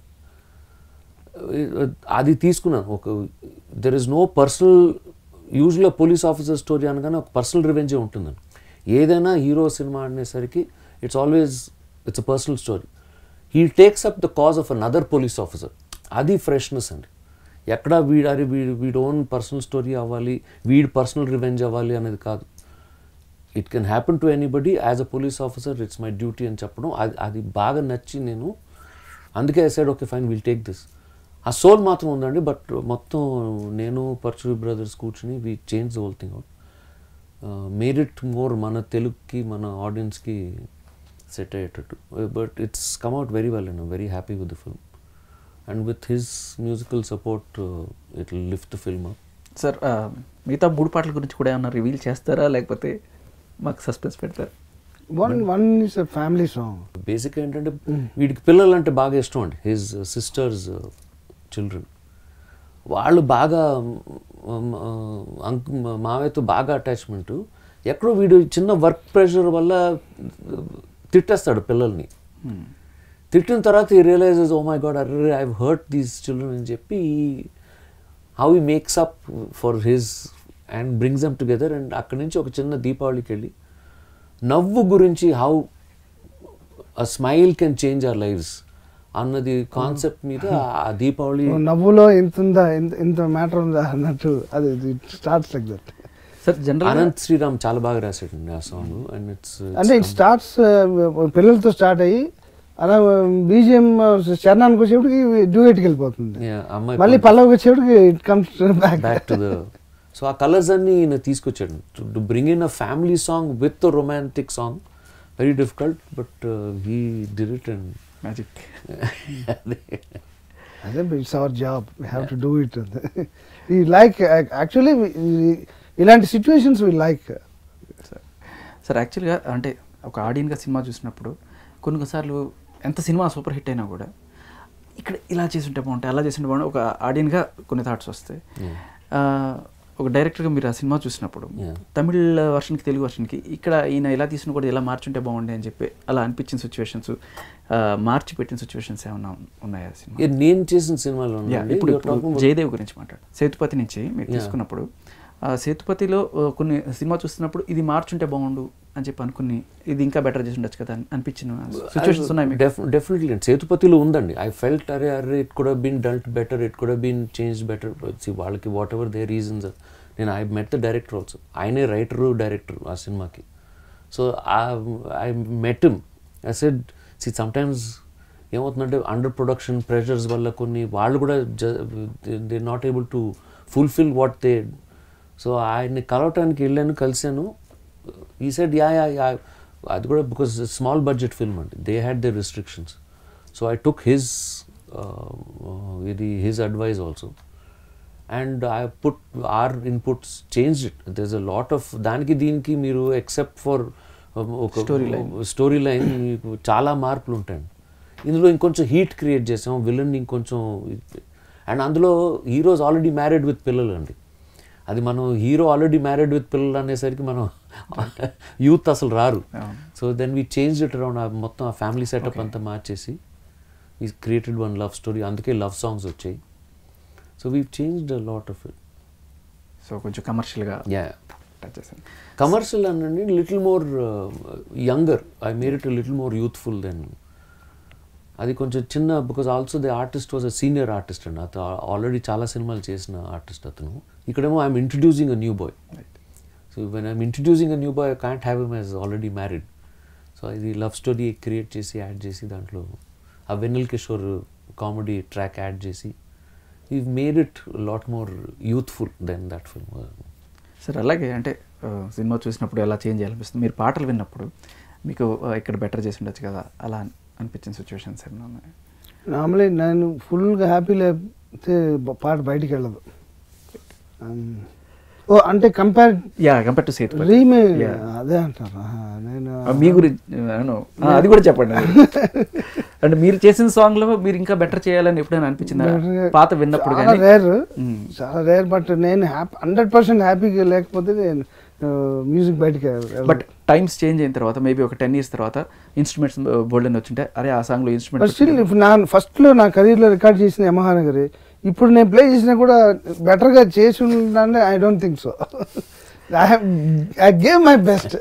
అది తీసుకున్నాను ఒక దెర్ ఇస్ నో పర్సనల్ యూజువల్గా పోలీస్ ఆఫీసర్ స్టోరీ అనగానే ఒక పర్సనల్ రివెంజే ఉంటుందండి ఏదైనా హీరో సినిమా అనేసరికి it's always it's a personal story he takes up the cause of another police officer అది ఫ్రెష్నెస్ అండి ఎక్కడ వీడు అరే వీడు వీడి ఓన్ పర్సనల్ స్టోరీ అవ్వాలి వీడి పర్సనల్ రివెంజ్ అవ్వాలి అనేది కాదు it can happen to anybody as a police officer it's my duty అని చెప్పడం అది అది బాగా నచ్చి నేను అందుకే I side okay fine will take this ఆ సోల్ మాత్రం ఉందండి బట్ మొత్తం నేను పర్చురి బ్రదర్స్ కూర్చుని we change the whole thing out made it more మన తెలుగుకి మన ఆడియన్స్కి సెట్ అయ్యేటట్టు but it's come out very well and very happy with the film and with his musical support it lift the film up sir ఆ, మిగతా మూడు పాటల గురించి కూడా ఏమన్నా రివీల్ చేస్తారా లేకపోతే మాకు సస్పెన్స్ పెడతారా one one is a family song basic ఏంటంటే వీడికి పిల్లలు అంటే బాగా ఇష్టం అండి హిజ్ సిస్టర్స్ చిల్డ్రన్ వాళ్ళు బాగా మ్, ఆ, అంక్ మావయ్యతో బాగా అటాచ్మెంట్ ఎక్కడో వీడు చిన్న వర్క్ ప్రెషర్ వల్ల తిట్టేస్తాడు పిల్లల్ని తిట్టిన తర్వాత ఈ రియలైజెస్ ఓ మై గాడ్ అర్రే ఐ హర్ట్ దీస్ చిల్డ్రన్ అని చెప్పి how he makes up for his and brings them together and అక్కడి నుంచి ఒక చిన్న దీపావళికి వెళ్ళి నవ్వు గురించి how a smile can change our lives అన్నది కాన్సెప్ట్ మీద ఆ దీపావళి నవ్వులో ఇంత ఉందా ఇంత ఇంత మ్యాటర్ ఉందా అన్నట్టు అది starts like that sir general Anant Sriram చాలా బాగా రాశాడండి ఆ సాంగ్ అండ్ ఇట్స్ అంటే ఇట్ స్టార్ట్స్ పిల్లలతో స్టార్ట్ అయ్యి అలా బీజిఎం చరణానికి వచ్చేప్పటికి డ్యూయట్కి వెళ్ళిపోతుంది అమ్మాయి మళ్ళీ పల్లవికి వచ్చేప్పటికి it comes back back to the so ఆ కలర్స్ అన్ని ఈయన తీసుకొచ్చాడు to bring in a family song with romantic song very difficult but he did it and magic అదే it's our job we have to do it he like actually ఇలాంటి సిచ్యువేషన్స్ వీ లైక్ సార్ యాక్చువల్గా అంటే ఒక ఆడియన్గా సినిమా చూసినప్పుడు కొన్ని కొన్నిసార్లు ఎంత సినిమా సూపర్ హిట్ అయినా కూడా ఇక్కడ ఇలా చేసుంటే బాగుంటాయి అలా చేసుంటే బాగుంటాయి ఒక ఆడియన్గా కొన్ని థాట్స్ వస్తాయి ఆ, ఒక డైరెక్టర్గా మీరు ఆ సినిమా చూసినప్పుడు Yeah. తమిళ్ వర్షన్కి తెలుగు వర్షన్కి ఇక్కడ ఈయన ఇలా తీసిన కూడా ఇలా మార్చుంటే బాగుండే అని చెప్పి అలా అనిపించిన సిచ్యువేషన్స్ మార్చి పెట్టిన సిచ్యువేషన్స్ ఏమైనా ఉన్నాయా సినిమా నేను చేసిన సినిమాలో యా, ఇప్పుడు ఇప్పుడు జయదేవ్ గురించి మాట్లాడు సేతుపతి నుంచి మీరు తీసుకున్నప్పుడు ఆ, ఆ సేతుపతిలో ఆ, కొన్ని సినిమా చూస్తున్నప్పుడు ఇది మార్చుంటే బాగుండు అని చెప్పి అనుకుని ఇది ఇంకా బెటర్ చేసి ఉండొచ్చు కదా అని అనిపించిన సిచ్యువేషన్స్ ఉన్నాయి మీకు డెఫినెట్లీ అండి సేతుపతిలో ఉందండి ఐ ఫెల్ట్ అరే అరే it could been dealt better it could been change better వాళ్ళకి వాట్ ఎవర్ దే రీజన్స్ నేను I met the director also ఆయనే రైటరు డైరెక్టర్ ఆ సినిమాకి so I met him I said see sometimes ఏమవుతుందంటే అండర్ ప్రొడక్షన్ ప్రెషర్స్ వల్ల కొన్ని వాళ్ళు కూడా they not able to fulfil what they so ఆయన్ని కలవటానికి వెళ్ళాను కలిశాను ఈ సెడ్ యా యా యా అది కూడా బికాస్ స్మాల్ బడ్జెట్ ఫిల్మ్ అండి they had they restrictions so I took his ఇది his advice also and I put our inputs change it this a lot of దానికి దీనికి మీరు ఎక్సెప్ట్ ఫర్ ఒక స్టోరీ లైన్ మీకు చాలా మార్పులు ఉంటాయండి ఇందులో ఇంకొంచెం హీట్ క్రియేట్ చేసాం విలన్ ఇంకొంచెం అండ్ అందులో హీరోస్ ఆల్రెడీ మ్యారీడ్ విత్ పిల్లలు అండి అది మనం హీరో ఆల్రెడీ మ్యారీడ్ విత్ పిల్లలు అనేసరికి మనం యూత్ అసలు రారు so then we change it around మొత్తం ఆ ఫ్యామిలీ సెటప్ అంతా మార్చేసి he created one love story అందుకే లవ్ సాంగ్స్ వచ్చాయి so we changed a lot of it so కొంచెం కమర్షియల్గా యా టచ్ చేశాను కమర్షియల్ అనండి little more younger I made it little more youthful then అది కొంచెం చిన్న because also the artist was a senior artist అండి అతను ఆల్రెడీ చాలా సినిమాలు చేసిన ఆర్టిస్ట్ అతను ఇక్కడేమో I'm introducing a new bye so when I'm introducing a new bye I can't have M as already married so ఇది లవ్ స్టోరీ క్రియేట్ చేసి యాడ్ చేసి దాంట్లో ఆ వెన్నెల్ కిషోర్ కామెడీ ట్రాక్ యాడ్ చేసి ఈ made it lot more youthful then that film sir అలాగే అంటే ఆ, సినిమా చూసినప్పుడు ఎలా చేంజ్ చేయాలనిపిస్తుంది మీరు పాటలు విన్నప్పుడు మీకు ఆ, ఇక్కడ బెటర్ చేసి ఉండొచ్చు కదా అలా అనిపించిన సిచ్యువేషన్స్ ఏమైనా ఉన్నాయి నార్మలీ నేను ఫుల్గా హ్యాపీ లేకపోతే బ- పాట బయటికి వెళ్ళదు Um, ఓ అంటే కంపేర్ యా కంపేర్ టు సేత్ రీమే అదే అంటారు ఆహా, నేను మీ గురించి అవును. ఆ, అది కూడా చెప్పండి అంటే మీరు చేసిన సాంగ్ లో మీరు ఇంకా బెటర్ చేయాలని ఎప్పుడైనా అనిపించిందా Better- పాత విన్నప్పుడు చాలా కానీ రేర్ మ్మ్. చాలా రేర్ బట్ నేను హ్యాపీ హండ్రెడ్ పర్సెంట్ హ్యాపీగా లేకపోతే నేను మ్యూజిక్ బయటికి వెళ్ళను. బట్ టైమ్స్ చేంజ్ అయిన తర్వాత మేబీ ఒక టెన్ ఇయర్స్ తర్వాత ఇన్స్ట్రుమెంట్స్ బోల్డ్ అని వచ్చింటే అరే ఆ సాంగ్ లో బట్ ఇన్స్ట్రుమెంట్స్ స్టిల్ ఇప్పుడు నా ఫస్ట్లో నా కెరీర్లో రికార్డ్ చేసిన యమహానగరి ఇప్పుడు నేను ప్లే చేసినా కూడా బెటర్గా చేసి ఉండే I don't think so I have I gave my best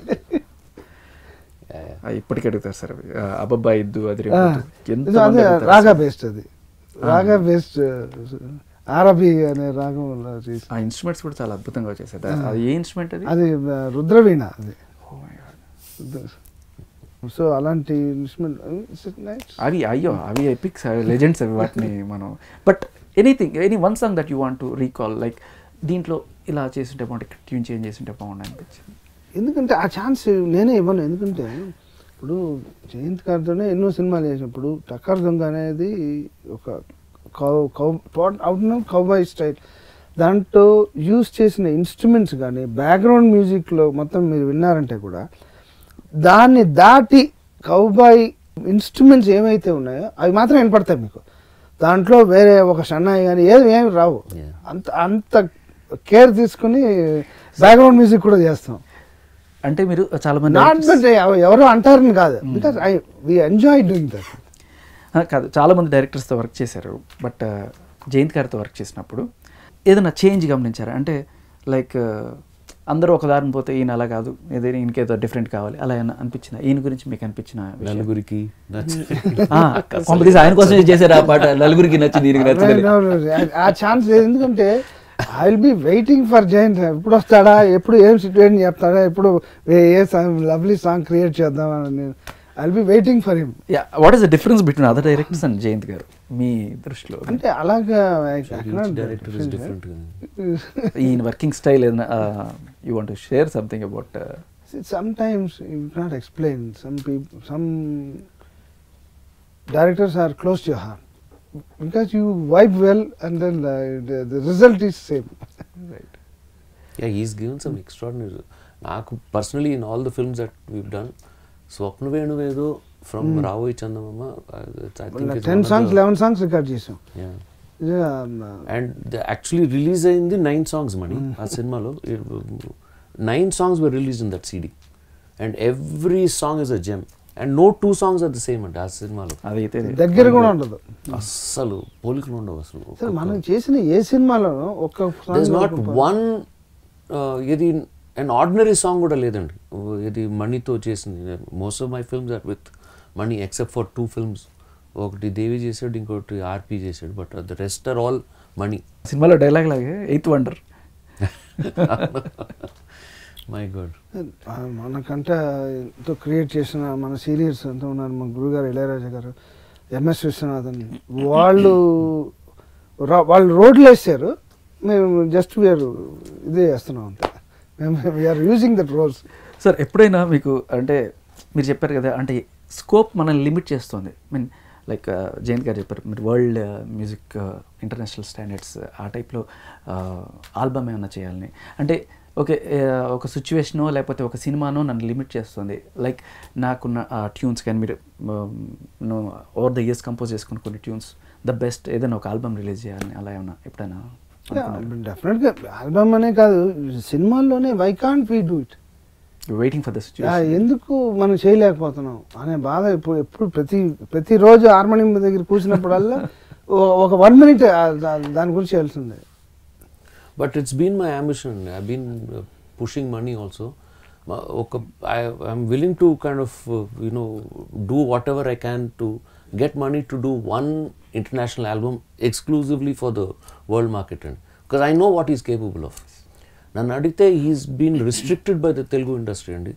ఇప్పటికీ అడుగుతారు సార్ అవి. ఆ, అబ్బబ్బా ఇద్దు అది రేపు వద్దు. ఎంత అదే మంది అడుగుతారు రాగా సార్. బెస్ట్ అది రాగా బెస్ట్ ఆరబి అనే రాగంలో చేసి ఆ ఇన్స్ట్రుమెంట్స్ కూడా చాలా అద్భుతంగా వచ్చేసాయి అది ఏ ఇన్స్ట్రుమెంట్ అది అది ఆ, రుద్రవీణ అది Oh my God. సో అలాంటి ఇన్స్ట్రుమెంట్ నైస్ అవి అయ్యో అవి ఎపిక్స్ లెజెండ్స్ అవి వాటిని మనం but anything any one song that you want to recall like దీంట్లో ఇలా చేస్తుంటే బాగుంటే ట్యూన్ చేంజ్ చేస్తుంటే బాగుండు అనిపించింది ఎందుకంటే ఆ ఛాన్స్ నేనే ఇవ్వను ఎందుకంటే ఇప్పుడు జయంత్ గారితోనే ఎన్నో సినిమాలు చేసినప్పుడు టక్కర్ దొంగ అనేది ఒక cow cow out cowboy style దాంట్లో యూస్ చేసిన ఇన్స్ట్రుమెంట్స్ కానీ బ్యాక్గ్రౌండ్ మ్యూజిక్లో మొత్తం మీరు విన్నారంటే కూడా దాన్ని దాటి కౌబాయ్ ఇన్స్ట్రుమెంట్స్ ఏమైతే ఉన్నాయో అవి మాత్రం వినపడతాయి మీకు దాంట్లో వేరే ఒక షన్నాయి కానీ ఏది ఏమి రావు Yeah. అంత అంత కేర్ తీసుకుని బ్యాక్గ్రౌండ్ మ్యూజిక్ కూడా చేస్తాం అంటే మీరు చాలా మంది నాట్ బట్ ఎవరు అంటారని కాదు because I we enjoy doing that ఆ, కాదు చాలా మంది డైరెక్టర్స్తో వర్క్ చేశారు బట్ జయంత్ గారితో వర్క్ చేసినప్పుడు ఏదైనా చేంజ్ గమనించారా అంటే లైక్ అందరూ ఒక దారిని పోతే ఈయన అలా కాదు ఏదైనా ఇంకేదో డిఫరెంట్ కావాలి అలా ఏమైనా అనిపించిన ఈయన గురించి మీకు అనిపించిన విషయం? నలుగురికి నచ్చి ఆ, కొంపదీసి ఆయన కోసం చేశారు ఆ పాట నలుగురికి నచ్చి దీనికి నచ్చలేదు ఆ ఛాన్స్ లేదు ఎందుకంటే I will be waiting for Jayanth ఎప్పుడు వస్తాడా ఎప్పుడు ఏం సిచ్యువేషన్ చెప్తాడా ఎప్పుడు ఏ- ఏ లవ్లీ సాంగ్ క్రియేట్ చేద్దాం అని నేను I will be waiting for him what is the difference between other directors and Jayanth garu మీ దృష్టిలో అంటే అలాగా డైరెక్టర్ ఇస్ డిఫరెంట్ ఈయన వర్కింగ్ స్టైల్ ఏదైనా you want share something about sometimes you cannot explain some people some directors are close to your heart because you vibe well and then uh, the, the result is same yeah he's given some extraordinary నాకు personally in all the films that we've done స్వప్న వేణువేదో from Raavoi Chandamama ten songs eleven songs record చేసాం అండ్ యాక్చువల్లీ రిలీజ్ అయింది నైన్ సాంగ్స్ మణి ఆ సినిమాలో nine songs were release in that CD and every song is a gem and no two songs are the same అండి ఆ సినిమాలో అదైతే దగ్గర కూడా ఉండదు అస్సలు పోలికలు ఉండవు అసలు అసలు మనం చేసిన ఏ సినిమాలోనూ ఒక్క దర్ ఇస్ song నాట్ ఒక- వన్ ఇది అండ్ ఆర్డినరీ సాంగ్ కూడా లేదండి ఇది మనీతో చేసింది most of my films are with Mani except for two films ఒకటి దేవి చేసాడు ఇంకోటి ఆర్పి చేసాడు but the rest are all Mani సినిమాలో డైలాగ్ లాగే ఎయిత్ వండర్ మై గాడ్ ఆ, మనకంటే ఎంతో క్రియేట్ చేసిన మన సీనియర్స్ ఎంతో ఉన్నారు మన గురుగారు ఇళయరాజా గారు ఎంఎస్ విశ్వనాథన్ వాళ్ళు రా- వాళ్ళు రోడ్లు వేసారు మేము జస్ట్ వీఆర్ ఇదే చేస్తున్నాం అంతే మేము we are using that roles sir ఎప్పుడైనా మీకు అంటే మీరు చెప్పారు కదా అంటే స్కోప్ మనల్ని లిమిట్ చేస్తుంది మీన్ లైక్ జయంత్ గారు చెప్పారు మీరు వరల్డ్ మ్యూజిక్ ఇంటర్నేషనల్ స్టాండర్డ్స్ ఆ టైప్లో ఆల్బమ్ ఏమైనా చేయాలని అంటే ఓకే ఒక సిచ్యువేషనో లేకపోతే ఒక సినిమానో నన్ను లిమిట్ చేస్తుంది లైక్ నాకున్న ట్యూన్స్ కానీ మీరు ఓవర్ ద ఇయర్స్ కంపోజ్ చేసుకున్న కొన్ని ట్యూన్స్ ద బెస్ట్ ఏదైనా ఒక ఆల్బమ్ రిలీజ్ చేయాలని అలా ఏమన్నా ఎప్పుడైనా డెఫినెట్గా ఆల్బమ్ అనే కాదు సినిమాల్లోనే why can't we do it waiting for the ఆ, సిచ్యువేషన్ ఎందుకు మనం చేయలేకపోతున్నాం అనే బాధ ఇప్పుడు ఎప్పుడు ప్రతి ప్రతిరోజు హార్మోనియం దగ్గర కూర్చున్నప్పుడల్లా ఓ- ఒక వన్ మినిట్ దాని గురించి చేయాల్సిందే but it's been my ambition I been pushing Mani also ఒక I'm willing to kind of you know do whatever I can to get Mani to do one international album exclusively for the world market and because I know what is capable of నన్ను అడిగితే he's been restricted by the Telugu industry అండి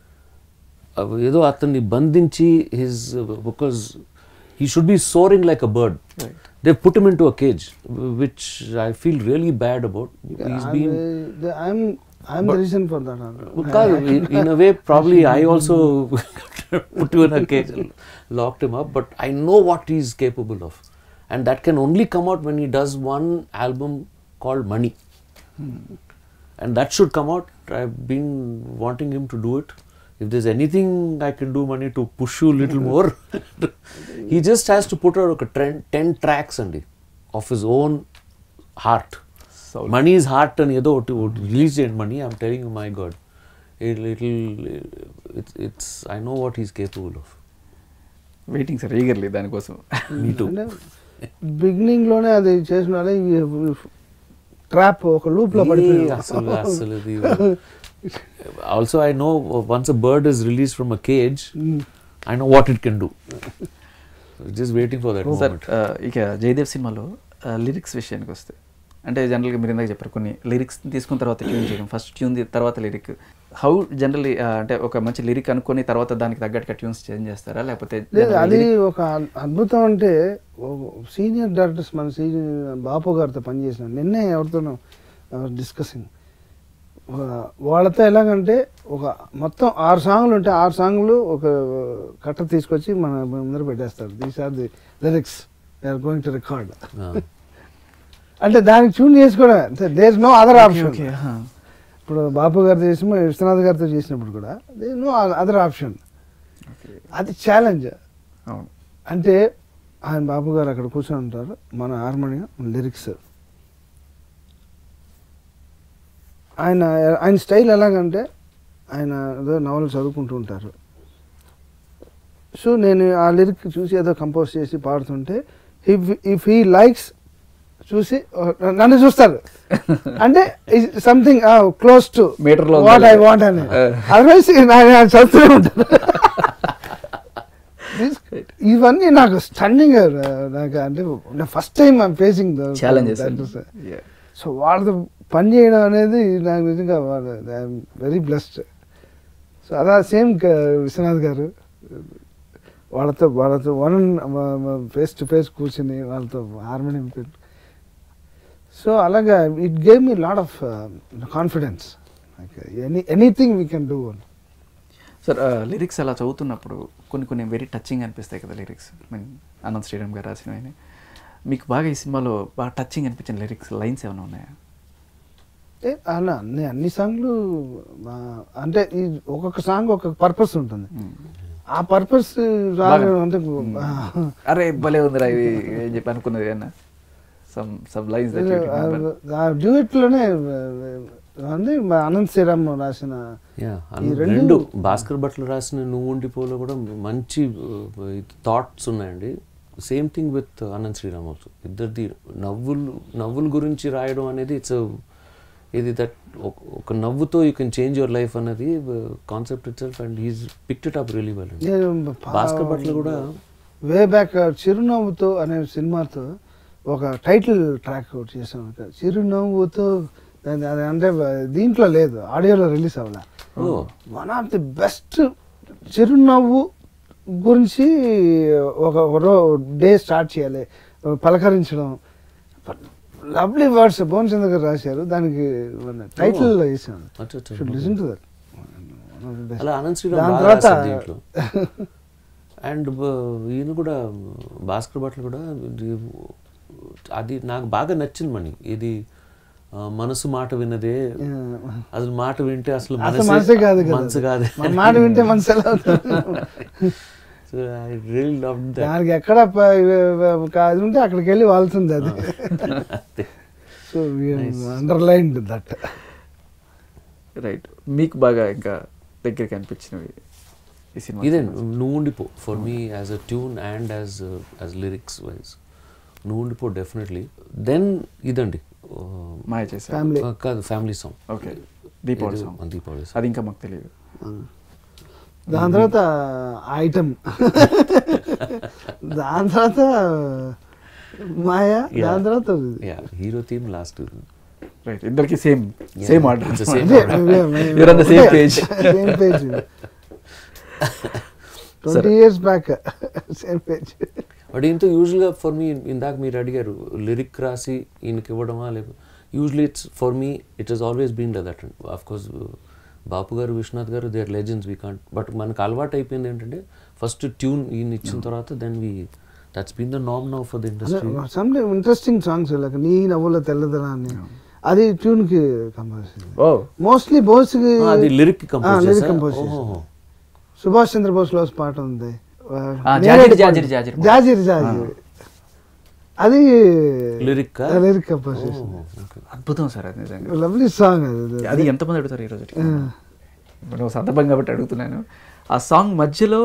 అవి ఏదో అతన్ని బంధించి his because he should be soaring like a bird they put him into a cage which I feel really bad about he's been I'm I'm the reason for that కాదు in a way probably I also put in a cage locked him up but I know what is capable of and that can only come out when he does one album called Mani and that should come out. I've been wanting him to do it. If there's anything I can do, money to push you a little more, he just has to put out a trend, 10 tracks and of his own heart. Soul. Money is heart and ఏదో ఒకటి రిలీజ్ చేయండి money. I'm telling you, my God, it'll, it'll, it's, it's, I know what he's capable of. Waiting sir eagerly దానికోసం Me too. బిగినింగ్ లోనే అది చేసిన వాళ్ళే ట్రాప్ ఒక లూప్ లో ఏ, పడిపోయారు అసలు అసలు ఇది also I know once a bird is release from a cage I know what it can do just waiting for that sir ఇక జయదేవ్ సినిమాలో లిరిక్స్ విషయానికి వస్తే అంటే జనరల్గా మీరు ఇందాక చెప్పారు కొన్ని లిరిక్స్ తీసుకున్న తర్వాత ట్యూన్ చేయడం ఫస్ట్ ట్యూన్ తర్వాత లిరిక్ హౌ జనరల్లీ అంటే ఒక మంచి లిరిక్ అనుకొని తర్వాత దానికి తగ్గట్టుగా ట్యూన్స్ చేంజ్ చేస్తారా లేకపోతే లేదు అది ఒక అద్భుతం అంటే సీనియర్ డైరెక్టర్స్ మన సీనియర్ బాపు గారితో పనిచేసిన నిన్నే ఎవరితోనో డిస్కసింగ్ వాళ్ళతో ఎలాగంటే ఒక మొత్తం ఆరు సాంగ్లు ఉంటే ఆరు సాంగ్లు ఒక కట్ట తీసుకొచ్చి మన ముందర పెట్టేస్తారు these are the lyrics are going to record అంటే దానికి ట్యూన్ చేసుకోవడం there no other option okay ఇప్పుడు బాపు గారితో చేసిన విశ్వనాథ్ గారితో చేసినప్పుడు కూడా దేర్ నో అదర్ ఆప్షన్ అది ఛాలెంజ్ అవును అంటే ఆయన బాబు గారు అక్కడ కూర్చొని ఉంటారు మన హార్మోనియం లిరిక్స్ ఆయన ఆయన స్టైల్ ఎలాగంటే ఆయన ఏదో నవలు చదువుకుంటూ ఉంటారు సో నేను ఆ లిరిక్ చూసి ఏదో కంపోజ్ చేసి పాడుతుంటే ఇఫ్ ఇఫ్ హీ లైక్స్ చూసి "ఓ, నన్ను చూస్తారు అంటే సంథింగ్ క్లోజ్ టు Meter లో వాట్ ఉండాలి. ఐ వాంట్ అని Uh. అదర్వైజ్ చదువుతూనే ఉంటారు This- ఇవన్నీ నాకు స్టన్నింగ్ నాకు అంటే first time I'm facing challenges so వాళ్ళతో పని చేయడం అనేది నాకు నిజంగా ఐఎమ్ వెరీ బ్లెస్డ్ సో అలా సేమ్ విశ్వనాథ్ గారు వాళ్ళతో వాళ్ళతో వన్ ఫేస్ టు ఫేస్ కూర్చుని వాళ్ళతో హార్మోనియం పెట్టి సో అలాగా it gave me lot of confidence any anything we can do అని సార్ లిరిక్స్ అలా చదువుతున్నప్పుడు కొన్ని కొన్ని వెరీ టచింగ్ అనిపిస్తాయి కదా లిరిక్స్ మీన్ అనంత్ శ్రీరామ్ గారు రాసినవి మీకు బాగా ఈ సినిమాలో బాగా టచింగ్ అనిపించిన లిరిక్స్ లైన్స్ ఏమైనా ఉన్నాయా ఏ, అలా అన్ని అన్ని సాంగ్లు ఆ, అంటే ఈ ఒక్కొక్క సాంగ్ ఒక్కొక్క పర్పస్ ఉంటుంది ఆ పర్పస్ బాగా. అంటే అరే భలే ఉందిరా ఇది ఏం చెప్పి అనుకున్నది అన్న సమ్ సమ్ లైన్స్ ఆ డ్యూయట్ లోనే ఉంది మా అనంత్ శ్రీరామ్ రాసిన యా ఈ రెండు రెండు భాస్కర్ భట్లు రాసిన నువ్వు ఉండిపోలో కూడా మంచి థాట్స్ ఉన్నాయండి same thing with Anant Sriram also ఇద్దరిది నవ్వులు నవ్వుల గురించి రాయడం అనేది ఇట్స్ ఇది దట్ ఒక నవ్వుతో you can change your life అన్నది concept itself and he's picked it up really well నేను భాస్కర్ భట్లు కూడా వే బ్యాక్ చిరునవ్వుతో అనే సినిమాతో ఒక టైటిల్ ట్రాక్ ఒకటి చేసాం ఇక. చిరునవ్వుతో దాని- అది అంటే దీంట్లో లేదు ఆడియోలో రిలీజ్ అవ్వాల ఓ వన్ ఆఫ్ ది బెస్ట్ చిరునవ్వు గురించి ఒక డే స్టార్ట్ చేయాలి పలకరించడం లవ్లీ వర్డ్స్ భువన్ చంద్ర గారు రాశారు దానికి టైటిల్ వేసాను అచ్చా, అచ్చా. షుడ్ లిసన్ టు దట్ అలా అనంత్ శ్రీరామ్ దాని బాగా తర్వాత రాశారు దీంట్లో అండ్ ఈయన కూడా భాస్కర్ భట్లు కూడా ఇది అది నాకు బాగా నచ్చింది మణి ఇది ఆ, మనసు మాట విన్నదే అసలు మాట వింటే అసలు అసలు మనసే కాదు కదా మనసు కాదు మన మాట వింటే మనసు ఎలా అవుతుంది so I real love that దానికి ఎక్కడ ప- ఒక అది ఉంటే అక్కడికి వెళ్ళి వాళ్తుంది అది సో అండర్లైన్డ్ దట్ రైట్ మీకు బాగా ఇంకా దగ్గరికి అనిపించినవి ఈ సినిమా ఇదే నువ్వు ఉండిపో for me as a tune and as as lyrics wise నువ్వు ఉండిపో డెఫినెట్లీ దెన్ ఇదండి ఆ, మాయ చేశారు ఫ్యామిలీ ఆ, కాదు family song okay Deepavali song Deepavali song. అది ఇంకా మాకు తెలియదు దాని తర్వాత ఐటమ్ దాని తర్వాత మాయ దాని తర్వాత yeah hero theme last right ఇద్దరికి same same order It's the same You're on the same page. Same page twenty years back same page but ఇంతో యూజువల్గా ఫర్ మీ ఇందాక మీరు అడిగారు లిరిక్ రాసి ఈయనకి ఇవ్వడమా లేకపోతే usually it's for me it he's always been that and of course Bapu garu Vishwanath garu they are legends we can't but మనకు అలవాటు అయిపోయింది ఏంటంటే ఫస్ట్ ట్యూన్ ఈయన ఇచ్చిన తర్వాత then we that's been the నామ్ now for the industry some interesting songs like నీ నవ్వుల తెల్లదనాన్ని అది ట్యూన్ కి కంపోజ్ ఓ మోస్ట్లీ బోస్ కి అది lyric compose lyric compose Subhash Chandrabose లో పాట ఉంది ఆ, జాజిరి, జాజిరి, జాజిరి. జాజిరి జాజిరి అది లిరిక్ లిరిక్ కంపోజ్ అద్భుతం సార్ అది నిజంగా లవ్లీ సాంగ్ అది అది ఎంతమంది అడుగుతారు ఈ రోజు ఇప్పుడు నువ్వు సందర్భం కాబట్టి అడుగుతున్నాను ఆ సాంగ్ మధ్యలో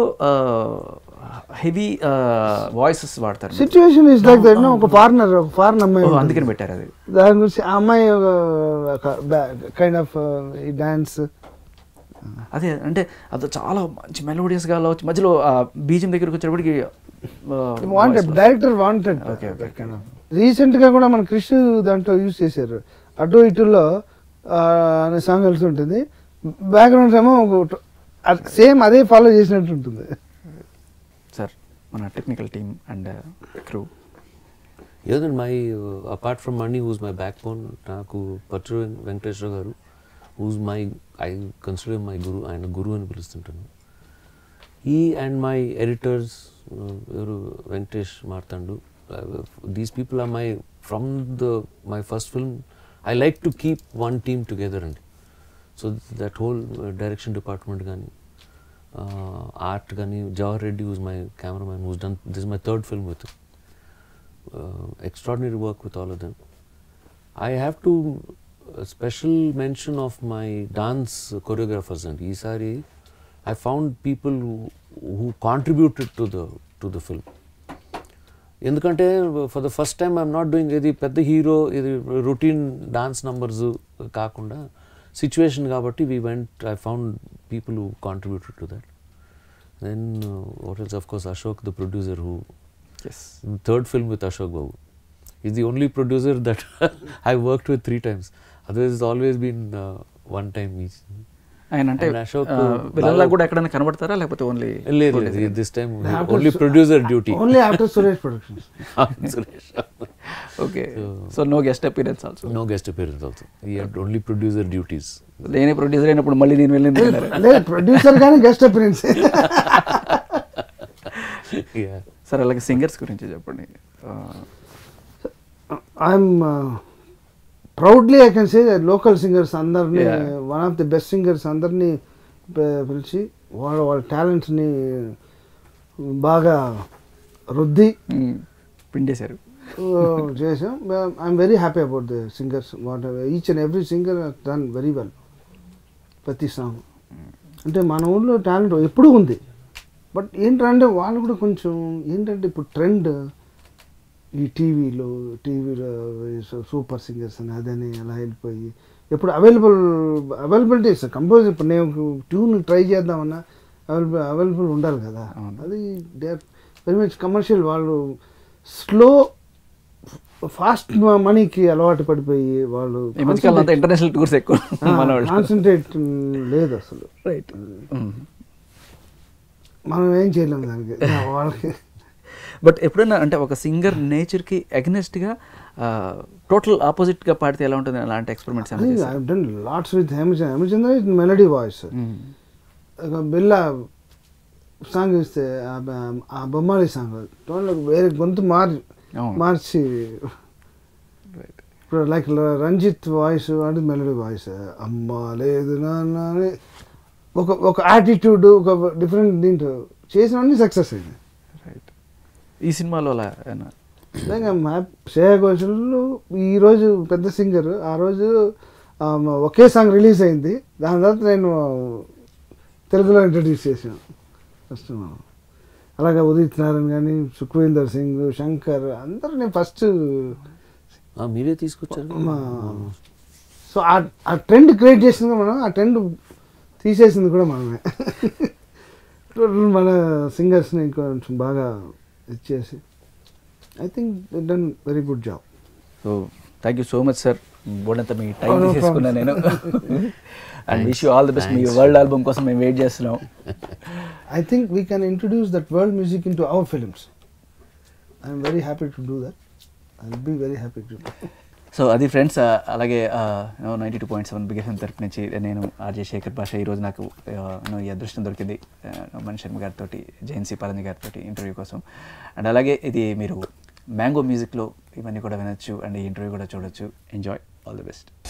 హెవీ వాయిసెస్ వాడతారు సిచ్యువేషన్ ఇస్ లైక్ దట్ ఒక ఫారినర్ ఒక ఫారిన్ అమ్మాయి ఓ, ఉంటుంది. అందుకని పెట్టారు అది దాని గురించి ఆ అమ్మాయి ఒక కైండ్ ఆఫ్ ఈ డాన్స్ అదే అంటే అది చాలా మంచి మెలోడియస్గా అలా వచ్చి మధ్యలో ఆ బీజం దగ్గరికి వచ్చేటప్పటికి ఆ, wanted voice- director wanted Okay, okay, okay. Recent గా కూడా మన క్రిష్ దాంట్లో యూజ్ చేశారు అటు ఇటులో ఆ, అనే సాంగ్ కలిసి ఉంటుంది బ్యాక్గ్రౌండ్ ఏమో సేమ్ అదే ఫాలో చేసినట్టు ఉంటుంది సార్ మన టెక్నికల్ టీమ్ అండ్ క్రూ ఏదండి my apart from Mani who's my backbone నాకు పట్టు Venkateswara garu who's my I consider my guru ఆయన గురు అని పిలుస్తుంటాను ఈ అండ్ మై ఎడిటర్స్ ఎవరు Venkatesh Marthand these people are my from the my first film I like to keep one team together అండి so that whole direction department కానీ ఆర్ట్ కానీ Jawahar Reddy who's my cameraman who's done this my third film with uh, extraordinary work with all of them. I have to a special mention of my dance choreographers and Isari. I found people who, who contributed to the to the film. ఎందుకంటే for the first time I'm not doing ఇది పెద్ద హీరో ఇది రొటీన్ డాన్స్ నంబర్స్ కాకుండా సిచ్యువేషన్ కాబట్టి we went I found people who contributed to that then what is of course Ashok the producer who is third film with Ashok Babu. He's the only producer that I worked with three times. Otherwise, it's always been uh, one time each. ఆయన అంటే And Ashok, పిల్లలకు బాగా- కూడా ఎక్కడైనా కనబడతారా లేకపోతే ఓన్లీ లేదు లేదు this time only producer duty. Only after Suresh productions Suresh. Okay so no guest appearance also no guest appearance also. He had only producer duties. నేనే ప్రొడ్యూసర్ అయినప్పుడు మళ్ళీ నేను వెళ్ళింది అన్నారు. లేదు ప్రొడ్యూసర్ కానీ గెస్ట్ అపీరెన్స్ yeah. సార్ అలాగే సింగర్స్ గురించి చెప్పండి ఆ, I'm proudly I can say local singers అందరినీ Yeah. One of the best singers అందరినీ పి- పిలిచి వాళ్ళ వాళ్ళ టాలెంట్ని బాగా రుద్ది మ్, పిండేశారు uh, చేసాం I'm very happy about the singers what each and every singer done very well ప్రతి సాంగ్ అంటే మన ఊళ్ళో టాలెంట్ ఎప్పుడూ ఉంది బట్ ఏంటంటే వాళ్ళు కూడా కొంచెం ఏంటంటే ఇప్పుడు ట్రెండ్ ఈ టీవీలో టీవీలో సూపర్ సింగర్స్ అని అదని అలా వెళ్ళిపోయి ఎప్పుడు అవైలబుల్ అవైలబిలిటీ సార్ కంపోజ్ ఇప్పుడు నేను ట్యూన్ ట్రై చేద్దామన్నా అవైలబుల్ అవైలబుల్ ఉండాలి కదా అది they are very much commercial వాళ్ళు స్లో ఫాస్ట్ మనీకి అలవాటు పడిపోయి వాళ్ళు ఈ మధ్యకాలం అంతా ఇంటర్నేషనల్ టూర్స్ ఎక్కువ మన వాళ్ళు కాన్సన్ట్రేట్ లేదు అసలు రైట్ మనం ఏం చేయలేము దానికి వాళ్ళకి బట్ ఎప్పుడైనా అంటే ఒక సింగర్ నేచర్కి అగ్నెస్ట్గా టోటల్ ఆపోజిట్గా పాడితే ఎలా ఉంటుంది అలాంటి experiments I done lots with Hemachandra Hemachandra is melody voice ఒక బిల్ల సాంగ్ ఇస్తే ఆ బ- ఆ బొమ్మాలి సాంగ్ టోన్లో వేరే గొంతు మారి అవును. మార్చి ఇప్పుడు లైక్ రంజిత్ వాయిస్ అంటే మెలడీ వాయిస్ అమ్మ లేదు నాన్న అని ఒక ఒక యాటిట్యూడ్ ఒక డిఫరెంట్ దీంట్లో చేసినవన్నీ సక్సెస్ అయింది రైట్ ఈ సినిమాలో అలా ఏమైనా శ్రేయ ఘోషల్ ఈరోజు పెద్ద సింగర్ ఆ రోజు ఆ, ఒకే సాంగ్ రిలీజ్ అయింది దాని తర్వాత నేను తెలుగులో ఇంట్రడ్యూస్ చేసాను ఫస్ట్ అలాగే ఉదిత్ నారాయణ కానీ సుఖ్వీందర్ సింగ్ శంకర్ అందరూ నేను ఫస్ట్ ఆ, మీరే తీసుకొచ్చారు సో ఆ ట్రెండ్ క్రియేట్ చేసింది కూడా మనం ఆ ట్రెండ్ తీసేసింది కూడా మనమే మన సింగర్స్ని కొంచెం బాగా ఇచ్చేసి I think done very good job so thank you so much sir బోర్డంతా మీ టైం Oh, no తీసుకున్నా problem. నేను and wish you all the best మీ Thanks. వరల్డ్ ఆల్బమ్ కోసం మేము వెయిట్ చేస్తున్నాం I think we can introduce that world music into our films. I'm very happy to do that. I'll be very happy to. So అది ఫ్రెండ్స్ అలాగే ninety two point seven big FM తరపు నుంచి నేను ఆర్జే శేఖర్ భాష ఈరోజు నాకు uh, you know, ఈ అదృష్టం దొరికింది మణి శర్మ గారితో జయంతి పాలంజి గారితో ఇంటర్వ్యూ కోసం అండ్ అలాగే ఇది మీరు మ్యాంగో మ్యూజిక్లో ఇవన్నీ కూడా వినొచ్చు అండ్ ఈ ఇంటర్వ్యూ కూడా చూడొచ్చు ఎంజాయ్ ఆల్ ది బెస్ట్